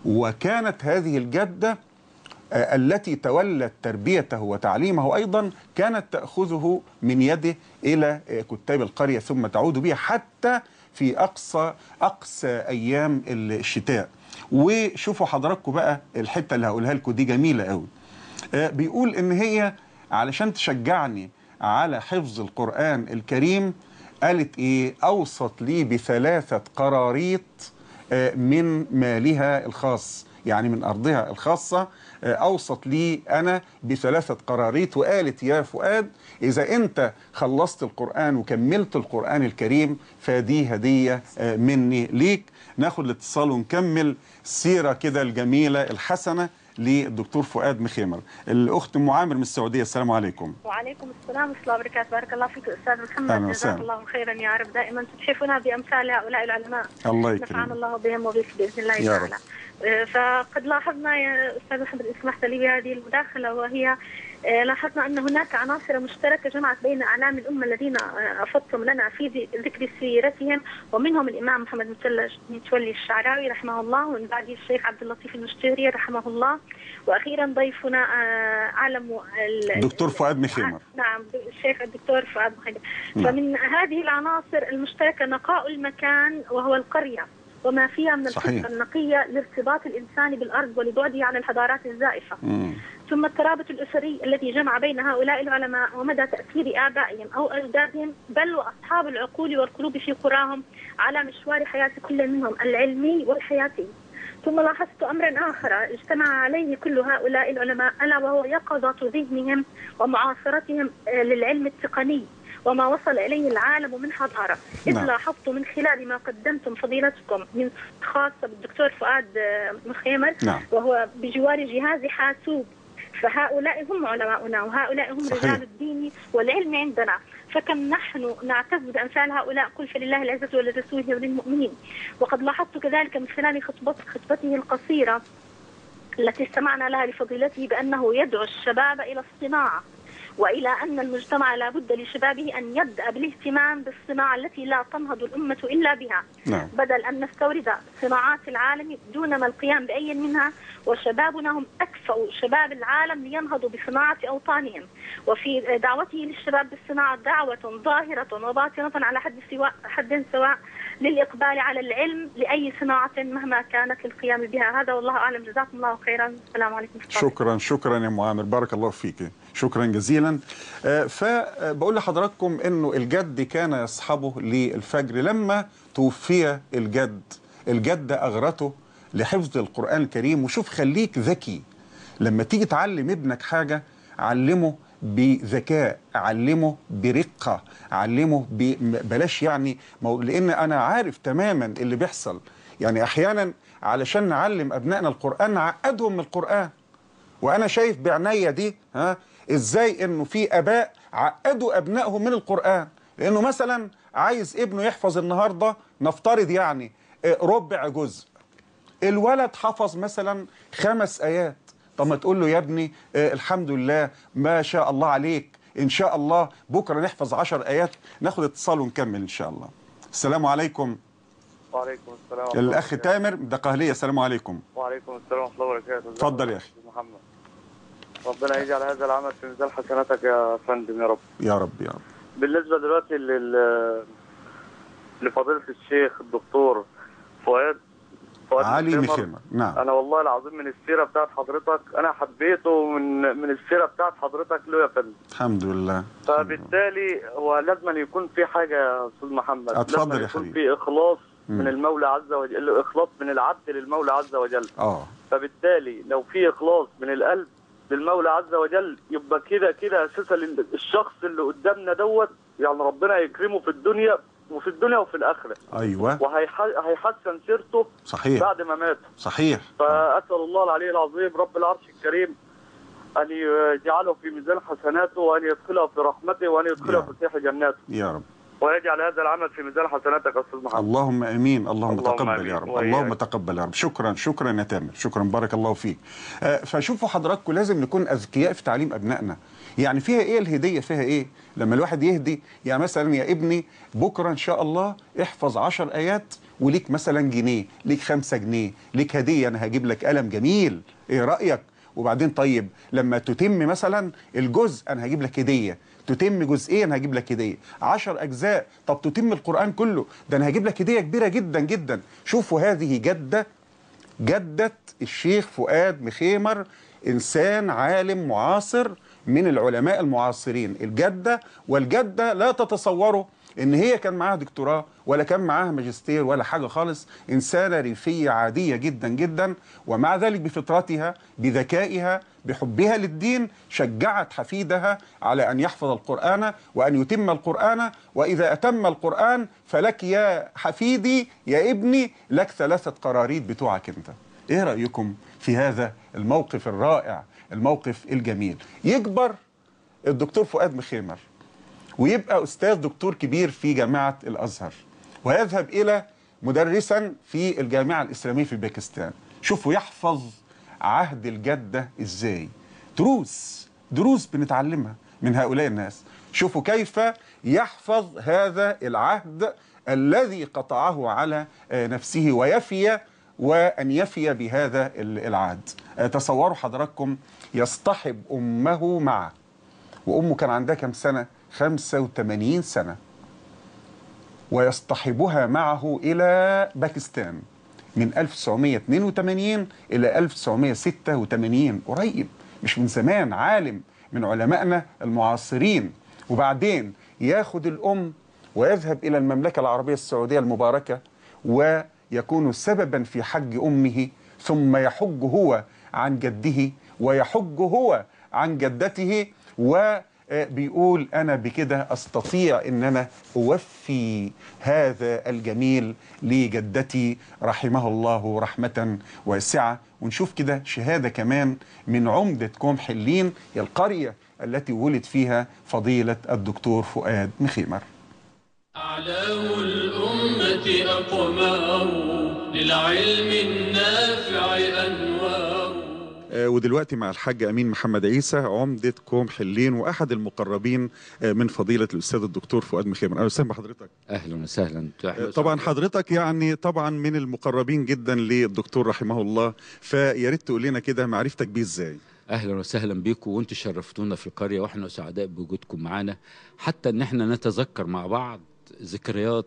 Speaker 4: وكانت هذه الجدة آه، التي تولت تربيته وتعليمه أيضا كانت تأخذه من يده إلى آه، كتاب القرية ثم تعود به حتى في أقصى أقصى أيام الشتاء وشوفوا حضراتكم بقى الحتة اللي هقولها لكم دي جميلة قوي آه، بيقول إن هي علشان تشجعني على حفظ القرآن الكريم قالت إيه أوصت لي بثلاثة قراريط آه، من مالها الخاص يعني من أرضها الخاصة آه، أوصت لي أنا بثلاثة قراريط وقالت يا فؤاد إذا أنت خلصت القرآن وكملت القرآن الكريم فدي هدية آه، مني ليك ناخد الاتصال ونكمل السيرة كده الجميلة الحسنة للدكتور فؤاد مخيمر الأخت أم عامر من السعودية السلام عليكم
Speaker 7: وعليكم السلام ورحمة الله وبركاته بارك الله فيك أستاذ
Speaker 4: أهلا
Speaker 7: محمد
Speaker 4: وسهلا.
Speaker 7: جزاك الله خيرا يا رب دائما تتحفنا بأمثال هؤلاء العلماء
Speaker 4: الله
Speaker 7: نفعنا
Speaker 4: يكرمك
Speaker 7: الله بهم وبك بإذن الله
Speaker 4: يا رب.
Speaker 7: تعالى آه، فقد لاحظنا يا أستاذ محمد إن سمحت لي بهذه المداخلة وهي آه، لاحظنا أن هناك عناصر مشتركة جمعت بين أعلام الأمة الذين آه، أفضتم لنا في ذي- ذكر سيرتهم ومنهم الإمام محمد متولى- متولي الشعراوي رحمه الله ومن بعده الشيخ عبد اللطيف المشتري رحمه الله وأخيرا ضيفنا آه، عالم ال-
Speaker 4: دكتور فؤاد مخيمر
Speaker 7: نعم الشيخ الدكتور فؤاد مخيمر
Speaker 4: نعم.
Speaker 7: فمن هذه العناصر المشتركة نقاء المكان وهو القرية وما فيها من
Speaker 4: صحيح.
Speaker 7: الخطة النقية لارتباط الإنسان بالأرض ولبعده عن الحضارات الزائفة
Speaker 4: مم.
Speaker 7: ثم الترابط الأسري الذي جمع بين هؤلاء العلماء ومدى تأثير آبائهم أو أجدادهم بل وأصحاب العقول والقلوب في قراهم على مشوار حياة كل منهم العلمي والحياتي ثم لاحظت أمرا آخر اجتمع عليه كل هؤلاء العلماء ألا وهو يقظة ذهنهم ومعاصرتهم آه، للعلم التقني وما وصل إليه العالم من حضارة إذ
Speaker 13: نعم.
Speaker 7: لاحظت من خلال ما قدمتم فضيلتكم من خاصة بالدكتور فؤاد آه، مخيمر
Speaker 13: نعم.
Speaker 7: وهو بجوار جهاز حاسوب فهؤلاء هم علماؤنا وهؤلاء هم
Speaker 4: صحيح.
Speaker 7: رجال الدين والعلم عندنا فكم نحن نعتز بأمثال هؤلاء قل فلله العزة ولرسوله وللمؤمنين وقد لاحظت كذلك من خلال خطبت خطبته القصيرة التي استمعنا لها لفضيلته بأنه يدعو الشباب إلى الصناعة وإلى أن المجتمع لا بد لشبابه أن يبدأ بالاهتمام بالصناعة التي لا تنهض الأمة إلا بها
Speaker 4: نعم
Speaker 7: بدل أن نستورد صناعات العالم دون ما القيام بأي منها وشبابنا هم أكفأ شباب العالم لينهضوا بصناعة أوطانهم وفي دعوته للشباب بالصناعة دعوة ظاهرة وباطنة على حد سواء حد سواء للإقبال على العلم لأي صناعة مهما كانت للقيام بها هذا والله أعلم جزاكم الله خيرا السلام عليكم ورحمة الله
Speaker 4: شكرا شكرا يا معامر بارك الله فيك شكرا جزيلا آه، فبقول لحضراتكم انه الجد كان يصحبه للفجر لما توفي الجد الجد اغرته لحفظ القران الكريم وشوف خليك ذكي لما تيجي تعلم ابنك حاجه علمه بذكاء علمه برقه علمه ب... بلاش يعني مو... لان انا عارف تماما اللي بيحصل يعني احيانا علشان نعلم ابنائنا القران نعقدهم من القران وانا شايف بعناية دي ها ازاي انه في اباء عقدوا ابنائهم من القران لانه مثلا عايز ابنه يحفظ النهارده نفترض يعني آه، ربع جزء الولد حفظ مثلا خمس ايات طب ما تقول له يا ابني آه، الحمد لله ما شاء الله عليك ان شاء الله بكره نحفظ عشر ايات ناخد اتصال ونكمل ان شاء الله السلام عليكم
Speaker 13: وعليكم السلام ورحمة
Speaker 4: الاخ
Speaker 13: الله
Speaker 4: تامر ده قهليه السلام عليكم
Speaker 13: وعليكم السلام ورحمة الله وبركاته
Speaker 4: اتفضل يا اخي
Speaker 13: محمد ربنا يجعل هذا العمل في ميزان حسناتك يا فندم يا رب
Speaker 4: يا رب يا رب
Speaker 13: بالنسبة دلوقتي لل لفضيلة الشيخ الدكتور فؤاد فؤاد
Speaker 4: علي
Speaker 13: مخيمر.
Speaker 4: مخيمر نعم
Speaker 13: أنا والله العظيم من السيرة بتاعت حضرتك أنا حبيته من من السيرة بتاعت حضرتك له يا فندم
Speaker 4: الحمد لله
Speaker 13: فبالتالي هو لازم أن يكون في حاجة يا أستاذ محمد
Speaker 4: اتفضل
Speaker 13: لازم
Speaker 4: يا
Speaker 13: يكون
Speaker 4: حبيبي.
Speaker 13: في إخلاص
Speaker 4: مم.
Speaker 13: من المولى عز وجل إخلاص من العبد للمولى عز وجل
Speaker 4: اه
Speaker 13: فبالتالي لو في اخلاص من القلب للمولى عز وجل يبقى كده كده اساسا ال- الشخص اللي قدامنا دوت يعني ربنا يكرمه في الدنيا وفي الدنيا وفي الاخره
Speaker 4: ايوه
Speaker 13: وهيحسن سيرته
Speaker 4: صحيح
Speaker 13: بعد ما مات
Speaker 4: صحيح
Speaker 13: فاسال الله العلي العظيم رب العرش الكريم ان يجعله في ميزان حسناته وان يدخله في رحمته وان يدخله
Speaker 4: يا
Speaker 13: في سيح جناته
Speaker 4: يا رب
Speaker 13: ويجعل هذا العمل في ميزان حسناتك يا استاذ محمد
Speaker 4: اللهم امين اللهم,
Speaker 13: اللهم
Speaker 4: تقبل
Speaker 13: آمين.
Speaker 4: يا رب
Speaker 13: وإياك.
Speaker 4: اللهم تقبل يا رب شكرا شكرا يا تامر شكرا بارك الله فيك آه، فشوفوا حضراتكم لازم نكون اذكياء في تعليم ابنائنا يعني فيها ايه الهديه فيها ايه لما الواحد يهدي يعني مثلا يا ابني بكره ان شاء الله احفظ عشر ايات وليك مثلا جنيه ليك خمسة جنيه ليك هديه انا هجيب لك قلم جميل ايه رايك وبعدين طيب لما تتم مثلا الجزء انا هجيب لك هديه تتم جزئين هجيب لك هديه 10 اجزاء طب تتم القران كله ده انا هجيب لك هديه كبيره جدا جدا شوفوا هذه جده جده الشيخ فؤاد مخيمر انسان عالم معاصر من العلماء المعاصرين الجده والجده لا تتصوروا ان هي كان معاها دكتوراه ولا كان معاها ماجستير ولا حاجه خالص انسانه ريفيه عاديه جدا جدا ومع ذلك بفطرتها بذكائها بحبها للدين شجعت حفيدها على ان يحفظ القران وان يتم القران واذا اتم القران فلك يا حفيدي يا ابني لك ثلاثه قراريط بتوعك انت ايه رايكم في هذا الموقف الرائع الموقف الجميل يكبر الدكتور فؤاد مخيمر ويبقى استاذ دكتور كبير في جامعه الازهر ويذهب الى مدرسا في الجامعه الاسلاميه في باكستان شوفوا يحفظ عهد الجده ازاي دروس دروس بنتعلمها من هؤلاء الناس شوفوا كيف يحفظ هذا العهد الذي قطعه على آه، نفسه ويفي وأن يفي بهذا ال- العهد آه، تصوروا حضراتكم يصطحب أمه معه وأمه كان عندها كم سنة 85 سنة ويصطحبها معه إلى باكستان من 1982 إلى 1986 قريب مش من زمان عالم من علمائنا المعاصرين وبعدين ياخد الأم ويذهب إلى المملكة العربية السعودية المباركة ويكون سببا في حج أمه ثم يحج هو عن جده ويحج هو عن جدته و آه، بيقول انا بكده استطيع ان انا اوفي هذا الجميل لجدتي رحمه الله رحمه واسعه ونشوف كده شهاده كمان من عمده كوم حلين هي القريه التي ولد فيها فضيله الدكتور فؤاد مخيمر
Speaker 3: أعلام الأمة أقمار للعلم النافع أنوار
Speaker 4: آه، ودلوقتي مع الحاج امين محمد عيسى عمده كوم حلين واحد المقربين آه، من فضيله الاستاذ الدكتور فؤاد مخيمر اهلا وسهلا بحضرتك
Speaker 14: اهلا وسهلا
Speaker 4: آه، طبعا حضرتك يعني طبعا من المقربين جدا للدكتور رحمه الله فيا ريت تقول لنا كده معرفتك بيه ازاي
Speaker 14: اهلا وسهلا بيكم وانتم شرفتونا في القريه واحنا سعداء بوجودكم معانا حتى ان احنا نتذكر مع بعض ذكريات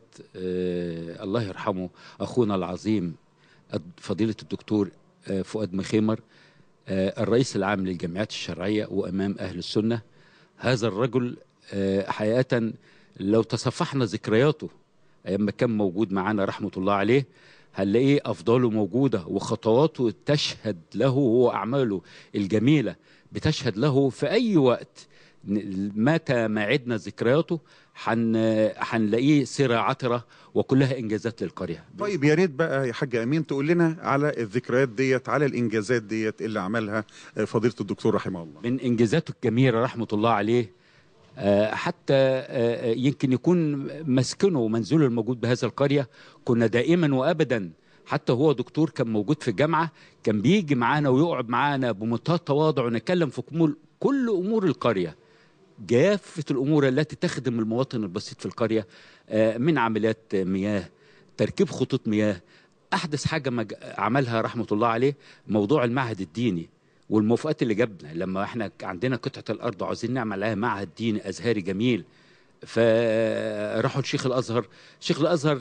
Speaker 14: آه الله يرحمه اخونا العظيم الد- فضيله الدكتور آه فؤاد مخيمر آه الرئيس العام للجمعيات الشرعيه وامام اهل السنه هذا الرجل آه حقيقه لو تصفحنا ذكرياته ايام ما كان موجود معانا رحمه الله عليه هنلاقيه افضاله موجوده وخطواته تشهد له واعماله الجميله بتشهد له في اي وقت ن- متى ما عدنا ذكرياته حن- هنلاقيه سيره عطره وكلها انجازات للقريه
Speaker 4: طيب يا ريت بقى يا حاج امين تقول لنا على الذكريات ديت على الانجازات ديت اللي عملها آه، فضيله الدكتور رحمه الله
Speaker 14: من انجازاته الجميله رحمه الله عليه آه، حتى آه، يمكن يكون مسكنه ومنزله الموجود بهذا القريه كنا دائما وابدا حتى هو دكتور كان موجود في الجامعه كان بيجي معانا ويقعد معانا بمنتهى التواضع ونتكلم في كمول كل امور القريه جافة الأمور التي تخدم المواطن البسيط في القرية آه، من عمليات مياه تركيب خطوط مياه أحدث حاجة مج- عملها رحمة الله عليه موضوع المعهد الديني والموافقات اللي جابنا لما احنا عندنا قطعة الأرض وعاوزين نعمل عليها معهد ديني أزهري جميل فراحوا لشيخ الأزهر شيخ الأزهر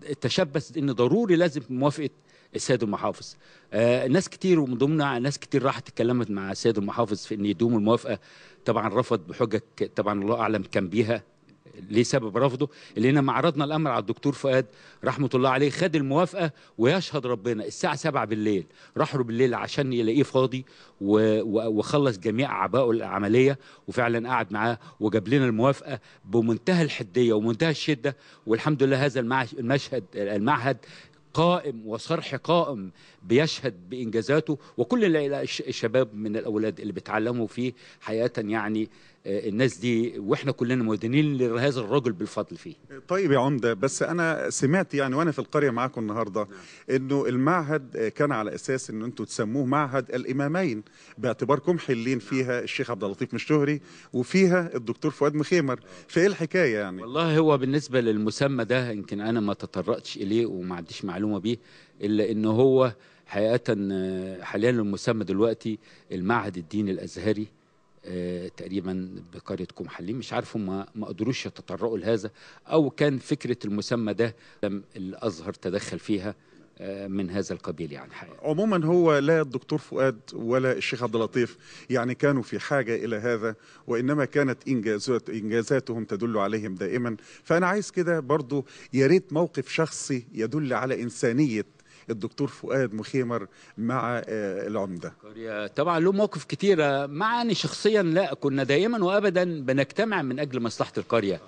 Speaker 14: تشبث ان ضروري لازم موافقه السيد المحافظ آه ناس كتير ومن ضمنها ناس كتير راحت اتكلمت مع السيد المحافظ في ان يدوم الموافقه طبعا رفض بحجج طبعا الله اعلم كان بيها ليه سبب رفضه لان ما عرضنا الامر على الدكتور فؤاد رحمه الله عليه خد الموافقه ويشهد ربنا الساعه 7 بالليل راح له بالليل عشان يلاقيه فاضي و- و- وخلص جميع اعبائه العمليه وفعلا قعد معاه وجاب لنا الموافقه بمنتهى الحديه ومنتهى الشده والحمد لله هذا المعش- المشهد المعهد قائم وصرح قائم بيشهد بانجازاته وكل ال- الش- الشباب من الاولاد اللي بيتعلموا فيه حقيقه يعني آه، الناس دي واحنا كلنا مدينين لهذا الرجل بالفضل فيه
Speaker 4: طيب يا عمده بس انا سمعت يعني وانا في القريه معاكم النهارده انه المعهد آه، كان على اساس ان انتوا تسموه معهد الامامين باعتباركم حلين فيها الشيخ عبد اللطيف مشتهري وفيها الدكتور فؤاد مخيمر فايه الحكايه يعني
Speaker 14: والله هو بالنسبة للمسمى ده يمكن أنا ما تطرقتش إليه وما عنديش معلومة بيه إلا إنه هو حقيقة آه، حاليا المسمى دلوقتي المعهد الديني الأزهري آه، تقريبا بقرية كوم حليم مش عارف هم ما قدروش يتطرقوا لهذا أو كان فكرة المسمى ده لم الأزهر تدخل فيها آه، من هذا القبيل يعني حقيقة.
Speaker 4: عموما هو لا الدكتور فؤاد ولا الشيخ عبد اللطيف يعني كانوا في حاجه الى هذا وانما كانت انجازات انجازاتهم تدل عليهم دائما فانا عايز كده برضو يا ريت موقف شخصي يدل على انسانيه الدكتور فؤاد مخيمر مع آه، العمده
Speaker 14: قرية طبعا له مواقف كتيرة معاني شخصيا لا كنا دائما وابدا بنجتمع من اجل مصلحة القرية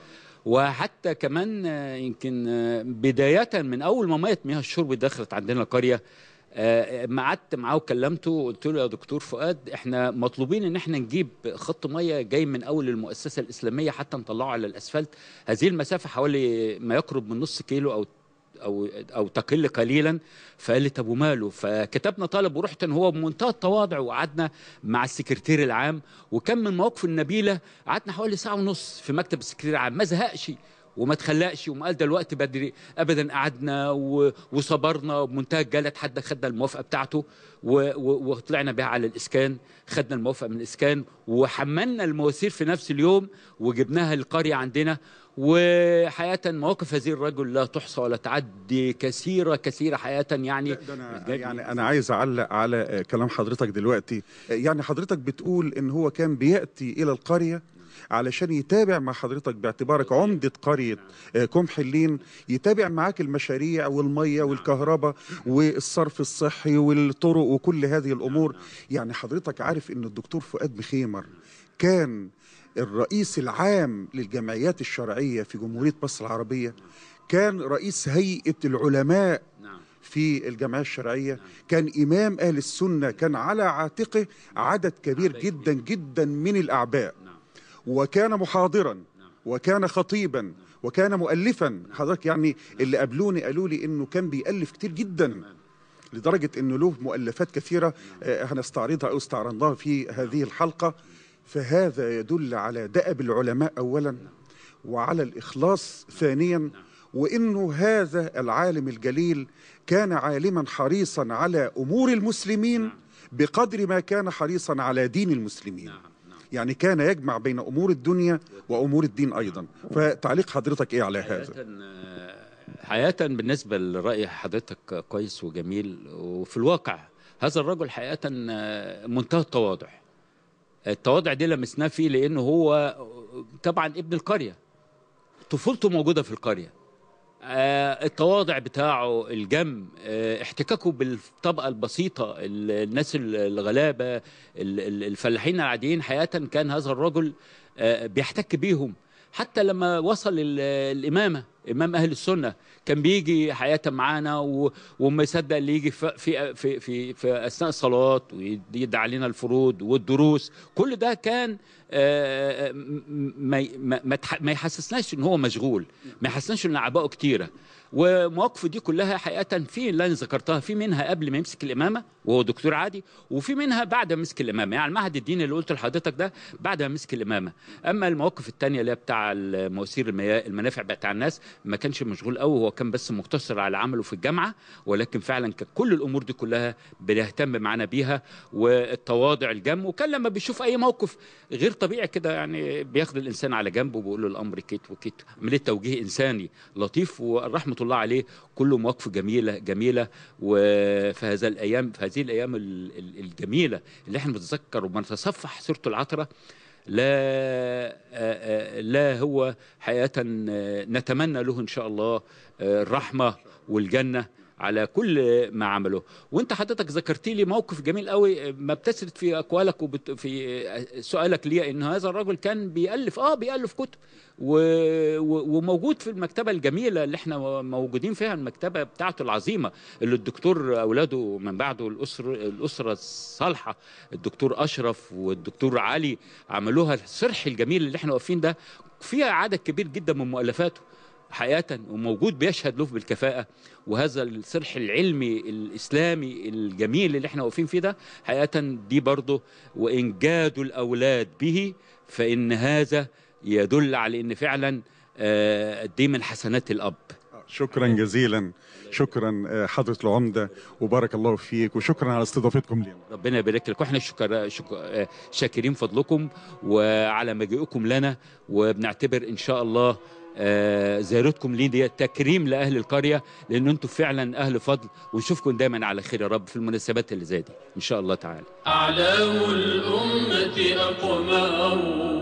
Speaker 14: وحتى كمان آه، يمكن آه، بداية من اول ما مية مياه الشرب دخلت عندنا القرية آه، ما قعدت معاه وكلمته وقلت له يا دكتور فؤاد احنا مطلوبين ان احنا نجيب خط ميه جاي من اول المؤسسه الاسلاميه حتى نطلعه على الاسفلت هذه المسافه حوالي ما يقرب من نص كيلو او او او تقل قليلا فقال لي طب وماله فكتبنا طلب ورحت ان هو بمنتهى التواضع وقعدنا مع السكرتير العام وكان من المواقف النبيله قعدنا حوالي ساعه ونص في مكتب السكرتير العام ما زهقش وما تخلقش وما قال ده الوقت بدري ابدا قعدنا و- وصبرنا بمنتهى الجلد حد خدنا الموافقه بتاعته و- و- وطلعنا بيها على الاسكان خدنا الموافقه من الاسكان وحملنا المواسير في نفس اليوم وجبناها القريه عندنا وحقيقه مواقف هذه الرجل لا تحصى ولا تعد كثيره كثيره حقيقه يعني
Speaker 4: يعني انا عايز اعلق على آه، كلام حضرتك دلوقتي آه، يعني حضرتك بتقول ان هو كان بياتي الى القريه علشان يتابع مع حضرتك باعتبارك عمدة قرية آه، كوم حلين يتابع معاك المشاريع والمية والكهرباء والصرف الصحي والطرق وكل هذه الأمور يعني حضرتك عارف أن الدكتور فؤاد مخيمر كان الرئيس العام للجمعيات الشرعية في جمهورية مصر العربية كان رئيس هيئة العلماء في الجمعية الشرعية كان إمام أهل السنة كان على عاتقه عدد كبير جدا جدا من الأعباء وكان محاضرا وكان خطيبا وكان مؤلفا حضرتك يعني اللي قابلوني قالوا لي انه كان بيألف كتير جدا لدرجة انه له مؤلفات كثيرة آه، هنستعرضها او استعرضناها في هذه الحلقة فهذا يدل على دأب العلماء اولا وعلى الإخلاص ثانيا وانه هذا العالم الجليل كان عالما حريصا على امور المسلمين بقدر ما كان حريصا على دين المسلمين يعني كان يجمع بين امور الدنيا وامور الدين ايضا فتعليق حضرتك ايه على هذا
Speaker 14: حقيقة بالنسبة لرأي حضرتك كويس وجميل وفي الواقع هذا الرجل حقيقة منتهى التواضع التواضع دي لمسناه فيه لأنه هو طبعا ابن القرية طفولته موجودة في القرية آه، التواضع بتاعه الجم آه، احتكاكه بالطبقة البسيطة ال- الناس ال- الغلابة ال- ال- الفلاحين العاديين حقيقة كان هذا الرجل آه، بيحتك بيهم حتى لما وصل ال- الإمامة إمام أهل السنة كان بيجي حقيقة معانا و- وما يصدق اللي يجي في في في في, في أثناء الصلوات ويدعي علينا الفروض والدروس كل ده كان آه، م- ما ما ما تح- ما يحسسناش ان هو مشغول ما يحسسناش ان اعبائه كتيره ومواقفه دي كلها حقيقه في اللي انا ذكرتها في منها قبل ما يمسك الامامه وهو دكتور عادي وفي منها بعد ما مسك الامامه يعني المعهد الديني اللي قلت لحضرتك ده بعد ما مسك الامامه اما المواقف الثانيه اللي هي بتاع مواسير المياه المنافع بتاع الناس ما كانش مشغول قوي هو كان بس مقتصر على عمله في الجامعه ولكن فعلا كان كل الامور دي كلها بيهتم معانا بيها والتواضع الجم وكان لما بيشوف اي موقف غير طبيعي كده يعني بياخد الانسان على جنبه وبيقول له الامر كيت وكيت عمليه توجيه انساني لطيف ورحمه الله عليه كله مواقف جميله جميله وفي هذا الايام في هذه الايام ال- ال- الجميله اللي احنا بنتذكر وبنتصفح سيرته العطره لا آه، آه، لا هو حقيقة آه، نتمنى له إن شاء الله آه، الرحمة والجنة على كل ما عمله وانت حضرتك ذكرت لي موقف جميل قوي ما بتسرد في اقوالك وبت في سؤالك لي ان هذا الرجل كان بيالف اه بيالف كتب و... و... وموجود في المكتبه الجميله اللي احنا موجودين فيها المكتبه بتاعته العظيمه اللي الدكتور اولاده من بعده الاسره الاسره الصالحه الدكتور اشرف والدكتور علي عملوها الصرح الجميل اللي احنا واقفين ده فيها عدد كبير جدا من مؤلفاته حقيقة وموجود بيشهد له بالكفاءة وهذا الصرح العلمي الإسلامي الجميل اللي احنا واقفين فيه ده حقيقة دي برضه وإن جادوا الأولاد به فإن هذا يدل على إن فعلا آه، دي من حسنات الأب
Speaker 4: شكرا جزيلا شكرا آه، حضرة العمدة وبارك الله فيك وشكرا على استضافتكم لنا
Speaker 14: ربنا يبارك لك واحنا شكر شك... آه، شاكرين فضلكم وعلى مجيئكم لنا وبنعتبر ان شاء الله آه، زيارتكم لي دي تكريم لاهل القريه لان انتم فعلا اهل فضل ونشوفكم دايما على خير يا رب في المناسبات اللي زي دي ان شاء الله تعالى
Speaker 3: أعلام الأمة أقمار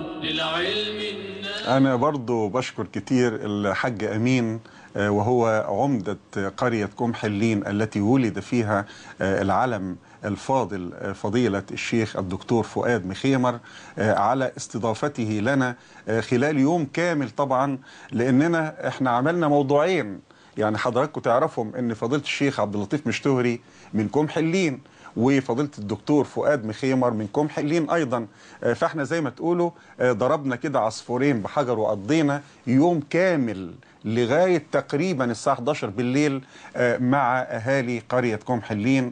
Speaker 3: للعلم النافع
Speaker 4: أنا برضو بشكر كتير الحاج أمين آه، وهو عمدة قرية كوم حلين التي ولد فيها آه، العلم الفاضل آه، فضيلة الشيخ الدكتور فؤاد مخيمر آه، على استضافته لنا آه، خلال يوم كامل طبعا لأننا احنا عملنا موضوعين يعني حضراتكم تعرفهم ان فضيله الشيخ عبد اللطيف مشتهري من كوم حلين وفضيله الدكتور فؤاد مخيمر من كوم حلين ايضا آه، فاحنا زي ما تقولوا آه، ضربنا كده عصفورين بحجر وقضينا يوم كامل لغايه تقريبا الساعه 11 بالليل آه، مع اهالي قريه كوم حلين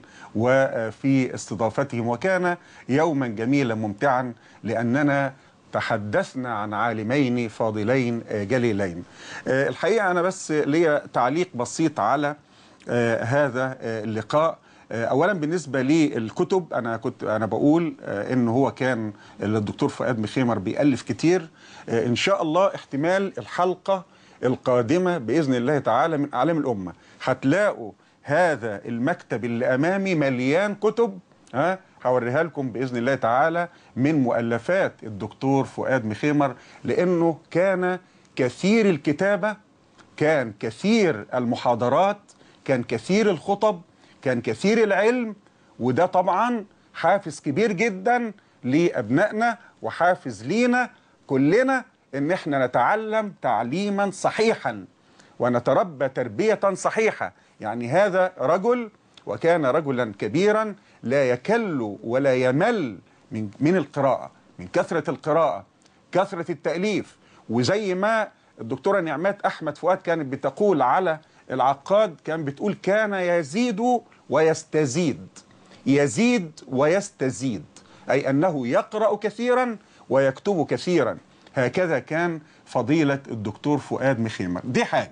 Speaker 4: وفي استضافتهم وكان يوما جميلا ممتعا لاننا تحدثنا عن عالمين فاضلين آه، جليلين آه، الحقيقة أنا بس ليا تعليق بسيط على آه، هذا آه، اللقاء آه، اولا بالنسبه للكتب انا كنت انا بقول آه، ان هو كان الدكتور فؤاد مخيمر بيالف كتير آه، ان شاء الله احتمال الحلقه القادمه باذن الله تعالى من اعلام الامه هتلاقوا هذا المكتب اللي امامي مليان كتب ها هوريها لكم باذن الله تعالى من مؤلفات الدكتور فؤاد مخيمر لانه كان كثير الكتابه كان كثير المحاضرات كان كثير الخطب كان كثير العلم وده طبعا حافز كبير جدا لابنائنا وحافز لينا كلنا ان احنا نتعلم تعليما صحيحا ونتربى تربية صحيحة يعني هذا رجل وكان رجلا كبيرا لا يكل ولا يمل من من القراءة من كثرة القراءة كثرة التأليف وزي ما الدكتورة نعمات أحمد فؤاد كانت بتقول على العقاد كان بتقول كان يزيد ويستزيد يزيد ويستزيد أي أنه يقرأ كثيرا ويكتب كثيرا هكذا كان فضيلة الدكتور فؤاد مخيمر دي حاجة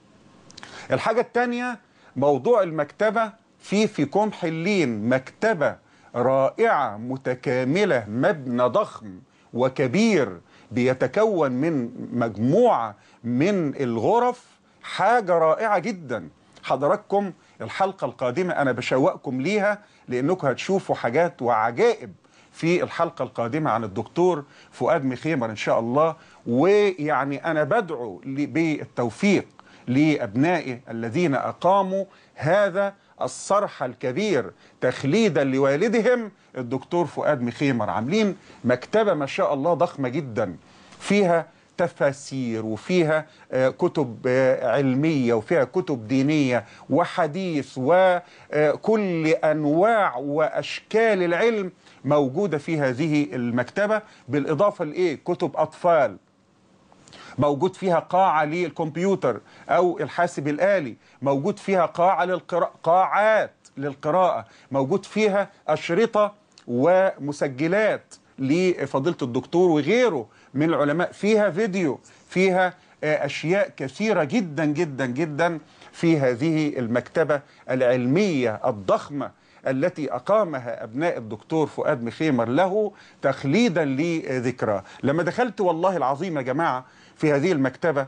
Speaker 4: الحاجة الثانية موضوع المكتبة في في كوم حلين مكتبة رائعة متكاملة مبنى ضخم وكبير بيتكون من مجموعة من الغرف حاجة رائعة جدا حضراتكم الحلقة القادمة أنا بشوقكم ليها لأنكم هتشوفوا حاجات وعجائب في الحلقة القادمة عن الدكتور فؤاد مخيمر إن شاء الله ويعني أنا بدعو ل- بالتوفيق لأبنائي الذين أقاموا هذا الصرح الكبير تخليدا لوالدهم الدكتور فؤاد مخيمر عاملين مكتبة ما شاء الله ضخمة جدا فيها تفاسير وفيها آه، كتب آه، علمية وفيها كتب دينية وحديث وكل أنواع وأشكال العلم موجودة في هذه المكتبة بالإضافة لإيه كتب أطفال موجود فيها قاعة للكمبيوتر أو الحاسب الآلي موجود فيها قاعة للقراءة قاعات للقراءة موجود فيها أشرطة ومسجلات لفضيلة الدكتور وغيره من العلماء فيها فيديو فيها آه، أشياء كثيرة جدا جدا جدا في هذه المكتبة العلمية الضخمة التي أقامها أبناء الدكتور فؤاد مخيمر له تخليدا لذكراه لما دخلت والله العظيم يا جماعة في هذه المكتبة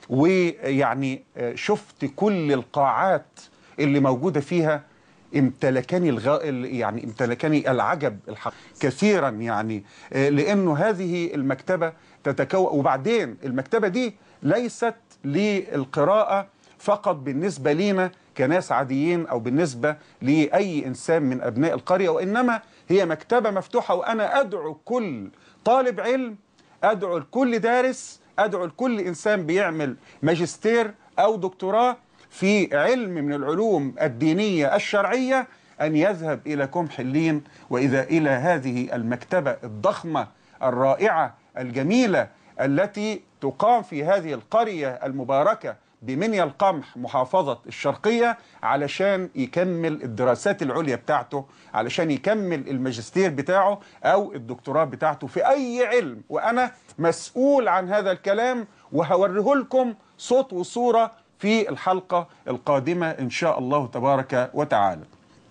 Speaker 4: ويعني آه، شفت كل القاعات اللي موجودة فيها امتلكني الغ... ال- يعني امتلكني العجب الحق كثيرا يعني آه، لانه هذه المكتبه تتكون وبعدين المكتبه دي ليست للقراءه فقط بالنسبه لينا كناس عاديين او بالنسبه لاي انسان من ابناء القريه وانما هي مكتبه مفتوحه وانا ادعو كل طالب علم ادعو لكل دارس ادعو لكل انسان بيعمل ماجستير او دكتوراه في علم من العلوم الدينيه الشرعيه ان يذهب الى كوم حلين واذا الى هذه المكتبه الضخمه الرائعه الجميله التي تقام في هذه القريه المباركه بمنيا القمح محافظة الشرقية علشان يكمل الدراسات العليا بتاعته علشان يكمل الماجستير بتاعه أو الدكتوراه بتاعته في أي علم وأنا مسؤول عن هذا الكلام وهوريه لكم صوت وصورة في الحلقة القادمة إن شاء الله تبارك وتعالى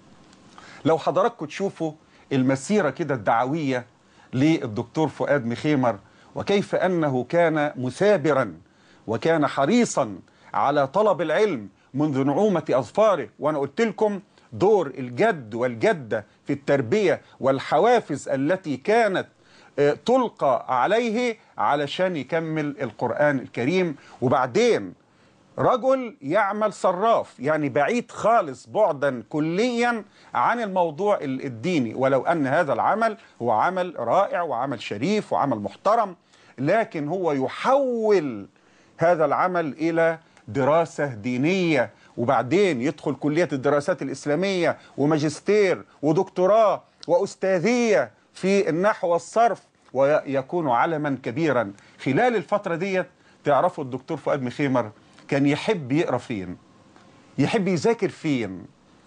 Speaker 4: لو حضراتكم تشوفوا المسيرة كده الدعوية للدكتور فؤاد مخيمر وكيف أنه كان مثابرا وكان حريصا على طلب العلم منذ نعومة أظفاره وأنا قلت لكم دور الجد والجدة في التربية والحوافز التي كانت آه، تلقى عليه علشان يكمل القرآن الكريم وبعدين رجل يعمل صراف يعني بعيد خالص بعدا كليا عن الموضوع ال- الديني ولو أن هذا العمل هو عمل رائع وعمل شريف وعمل محترم لكن هو يحول هذا العمل إلى دراسة دينية وبعدين يدخل كلية الدراسات الإسلامية وماجستير ودكتوراه وأستاذية في النحو والصرف ويكون علما كبيرا خلال الفترة ديت تعرفوا الدكتور فؤاد مخيمر كان يحب يقرا فين يحب يذاكر فين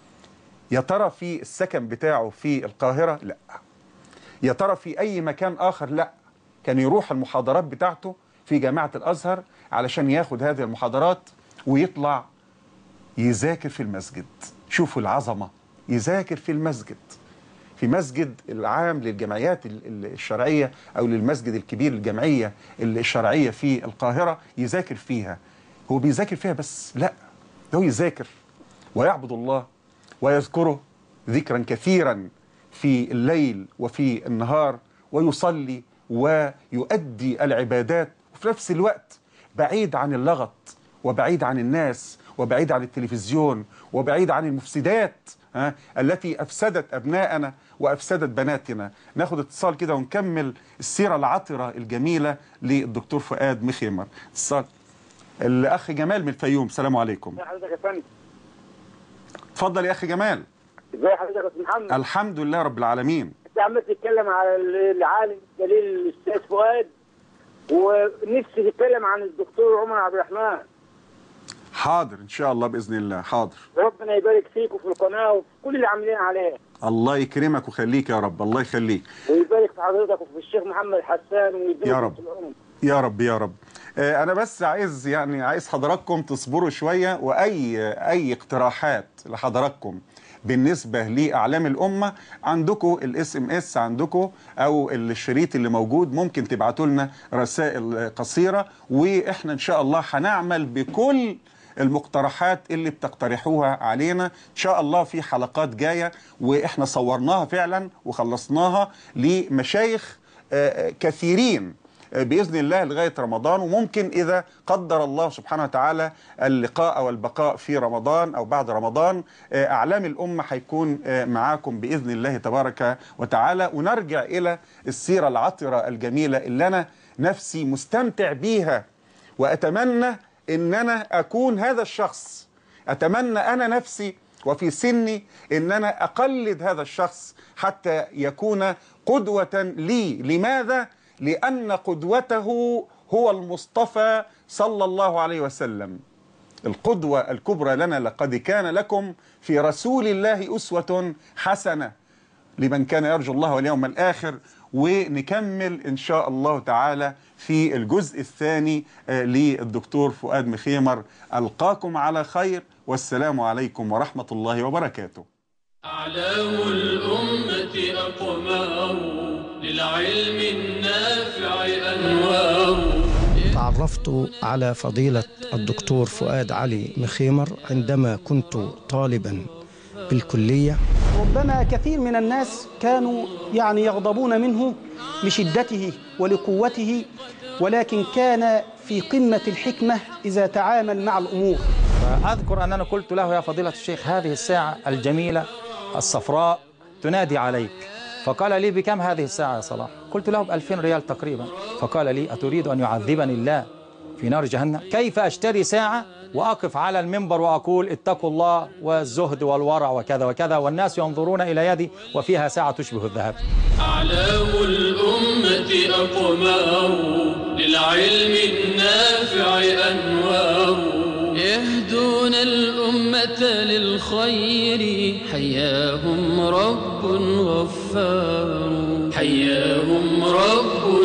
Speaker 4: يا ترى في السكن بتاعه في القاهرة لا يا ترى في أي مكان آخر لا كان يروح المحاضرات بتاعته في جامعة الأزهر علشان ياخد هذه المحاضرات ويطلع يذاكر في المسجد شوفوا العظمة يذاكر في المسجد في مسجد العام للجمعيات ال- ال- الشرعية أو للمسجد الكبير الجمعية الشرعية في القاهرة يذاكر فيها هو بيذاكر فيها بس لا ده هو يذاكر ويعبد الله ويذكره ذكرا كثيرا في الليل وفي النهار ويصلي ويؤدي العبادات وفي نفس الوقت بعيد عن اللغط وبعيد عن الناس وبعيد عن التلفزيون وبعيد عن المفسدات ها التي افسدت ابناءنا وافسدت بناتنا ناخد اتصال كده ونكمل السيره العطره الجميله للدكتور فؤاد مخيمر اتصال الاخ جمال من الفيوم السلام عليكم
Speaker 15: ازي حضرتك يا فندم
Speaker 4: اتفضل يا اخي جمال
Speaker 15: ازي حضرتك يا استاذ محمد
Speaker 4: الحمد لله رب العالمين
Speaker 15: انت عمال تتكلم على العالم الجليل الاستاذ فؤاد ونفسي تتكلم عن الدكتور عمر عبد الرحمن
Speaker 4: حاضر ان شاء الله باذن الله حاضر
Speaker 15: ربنا يبارك فيك وفي القناه وفي كل اللي عاملين عليها
Speaker 4: الله يكرمك ويخليك يا رب الله يخليك
Speaker 15: ويبارك في حضرتك وفي الشيخ محمد حسان ويديك
Speaker 4: يا رب.
Speaker 15: طول العمر.
Speaker 4: يا رب يا رب آه، انا بس عايز يعني عايز حضراتكم تصبروا شويه واي اي اقتراحات لحضراتكم بالنسبه لاعلام الامه عندكم الاس ام اس عندكم او الشريط اللي موجود ممكن تبعتوا لنا رسائل قصيره واحنا ان شاء الله هنعمل بكل المقترحات اللي بتقترحوها علينا ان شاء الله في حلقات جايه واحنا صورناها فعلا وخلصناها لمشايخ آه، كثيرين باذن الله لغايه رمضان وممكن اذا قدر الله سبحانه وتعالى اللقاء والبقاء في رمضان او بعد رمضان آه، اعلام الامه هيكون آه، معاكم باذن الله تبارك وتعالى ونرجع الى السيره العطره الجميله اللي انا نفسي مستمتع بيها واتمنى ان انا اكون هذا الشخص اتمنى انا نفسي وفي سني ان انا اقلد هذا الشخص حتى يكون قدوه لي لماذا لان قدوته هو المصطفى صلى الله عليه وسلم القدوه الكبرى لنا لقد كان لكم في رسول الله اسوه حسنه لمن كان يرجو الله واليوم الآخر ونكمل إن شاء الله تعالى في الجزء الثاني آه، للدكتور فؤاد مخيمر ألقاكم على خير والسلام عليكم ورحمة الله وبركاته
Speaker 3: أعلام الأمة أقمار للعلم النافع أنوار
Speaker 16: تعرفت على فضيلة الدكتور فؤاد علي مخيمر عندما كنت طالبا بالكلية
Speaker 17: ربما كثير من الناس كانوا يعني يغضبون منه لشدته ولقوته ولكن كان في قمة الحكمة إذا تعامل مع الأمور
Speaker 18: فأذكر أننا قلت له يا فضيلة الشيخ هذه الساعة الجميلة الصفراء تنادي عليك فقال لي بكم هذه الساعة يا صلاح قلت له بألفين ريال تقريبا فقال لي أتريد أن يعذبني الله في نار جهنم كيف أشتري ساعة وأقف على المنبر وأقول اتقوا الله والزهد والورع وكذا وكذا والناس ينظرون إلى يدي وفيها ساعة تشبه الذهب
Speaker 3: أعلام الأمة أقمار للعلم النافع أنوار يهدون الأمة للخير حياهم رب غفار حياهم رب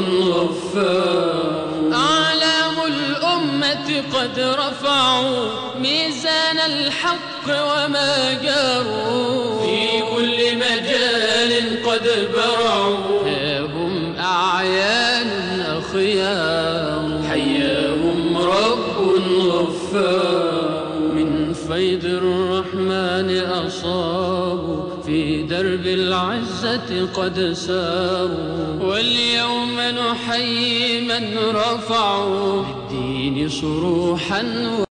Speaker 3: غفار أعلام الأمة قد رفعوا ميزان الحق وما جاروا في كل مجال قد برعوا ها هم أعيان أخيار حياهم رب غفار من فيض الرحمن أصابوا في درب العزة قد ساروا واليوم نحيي من رفعوا للدين صروحا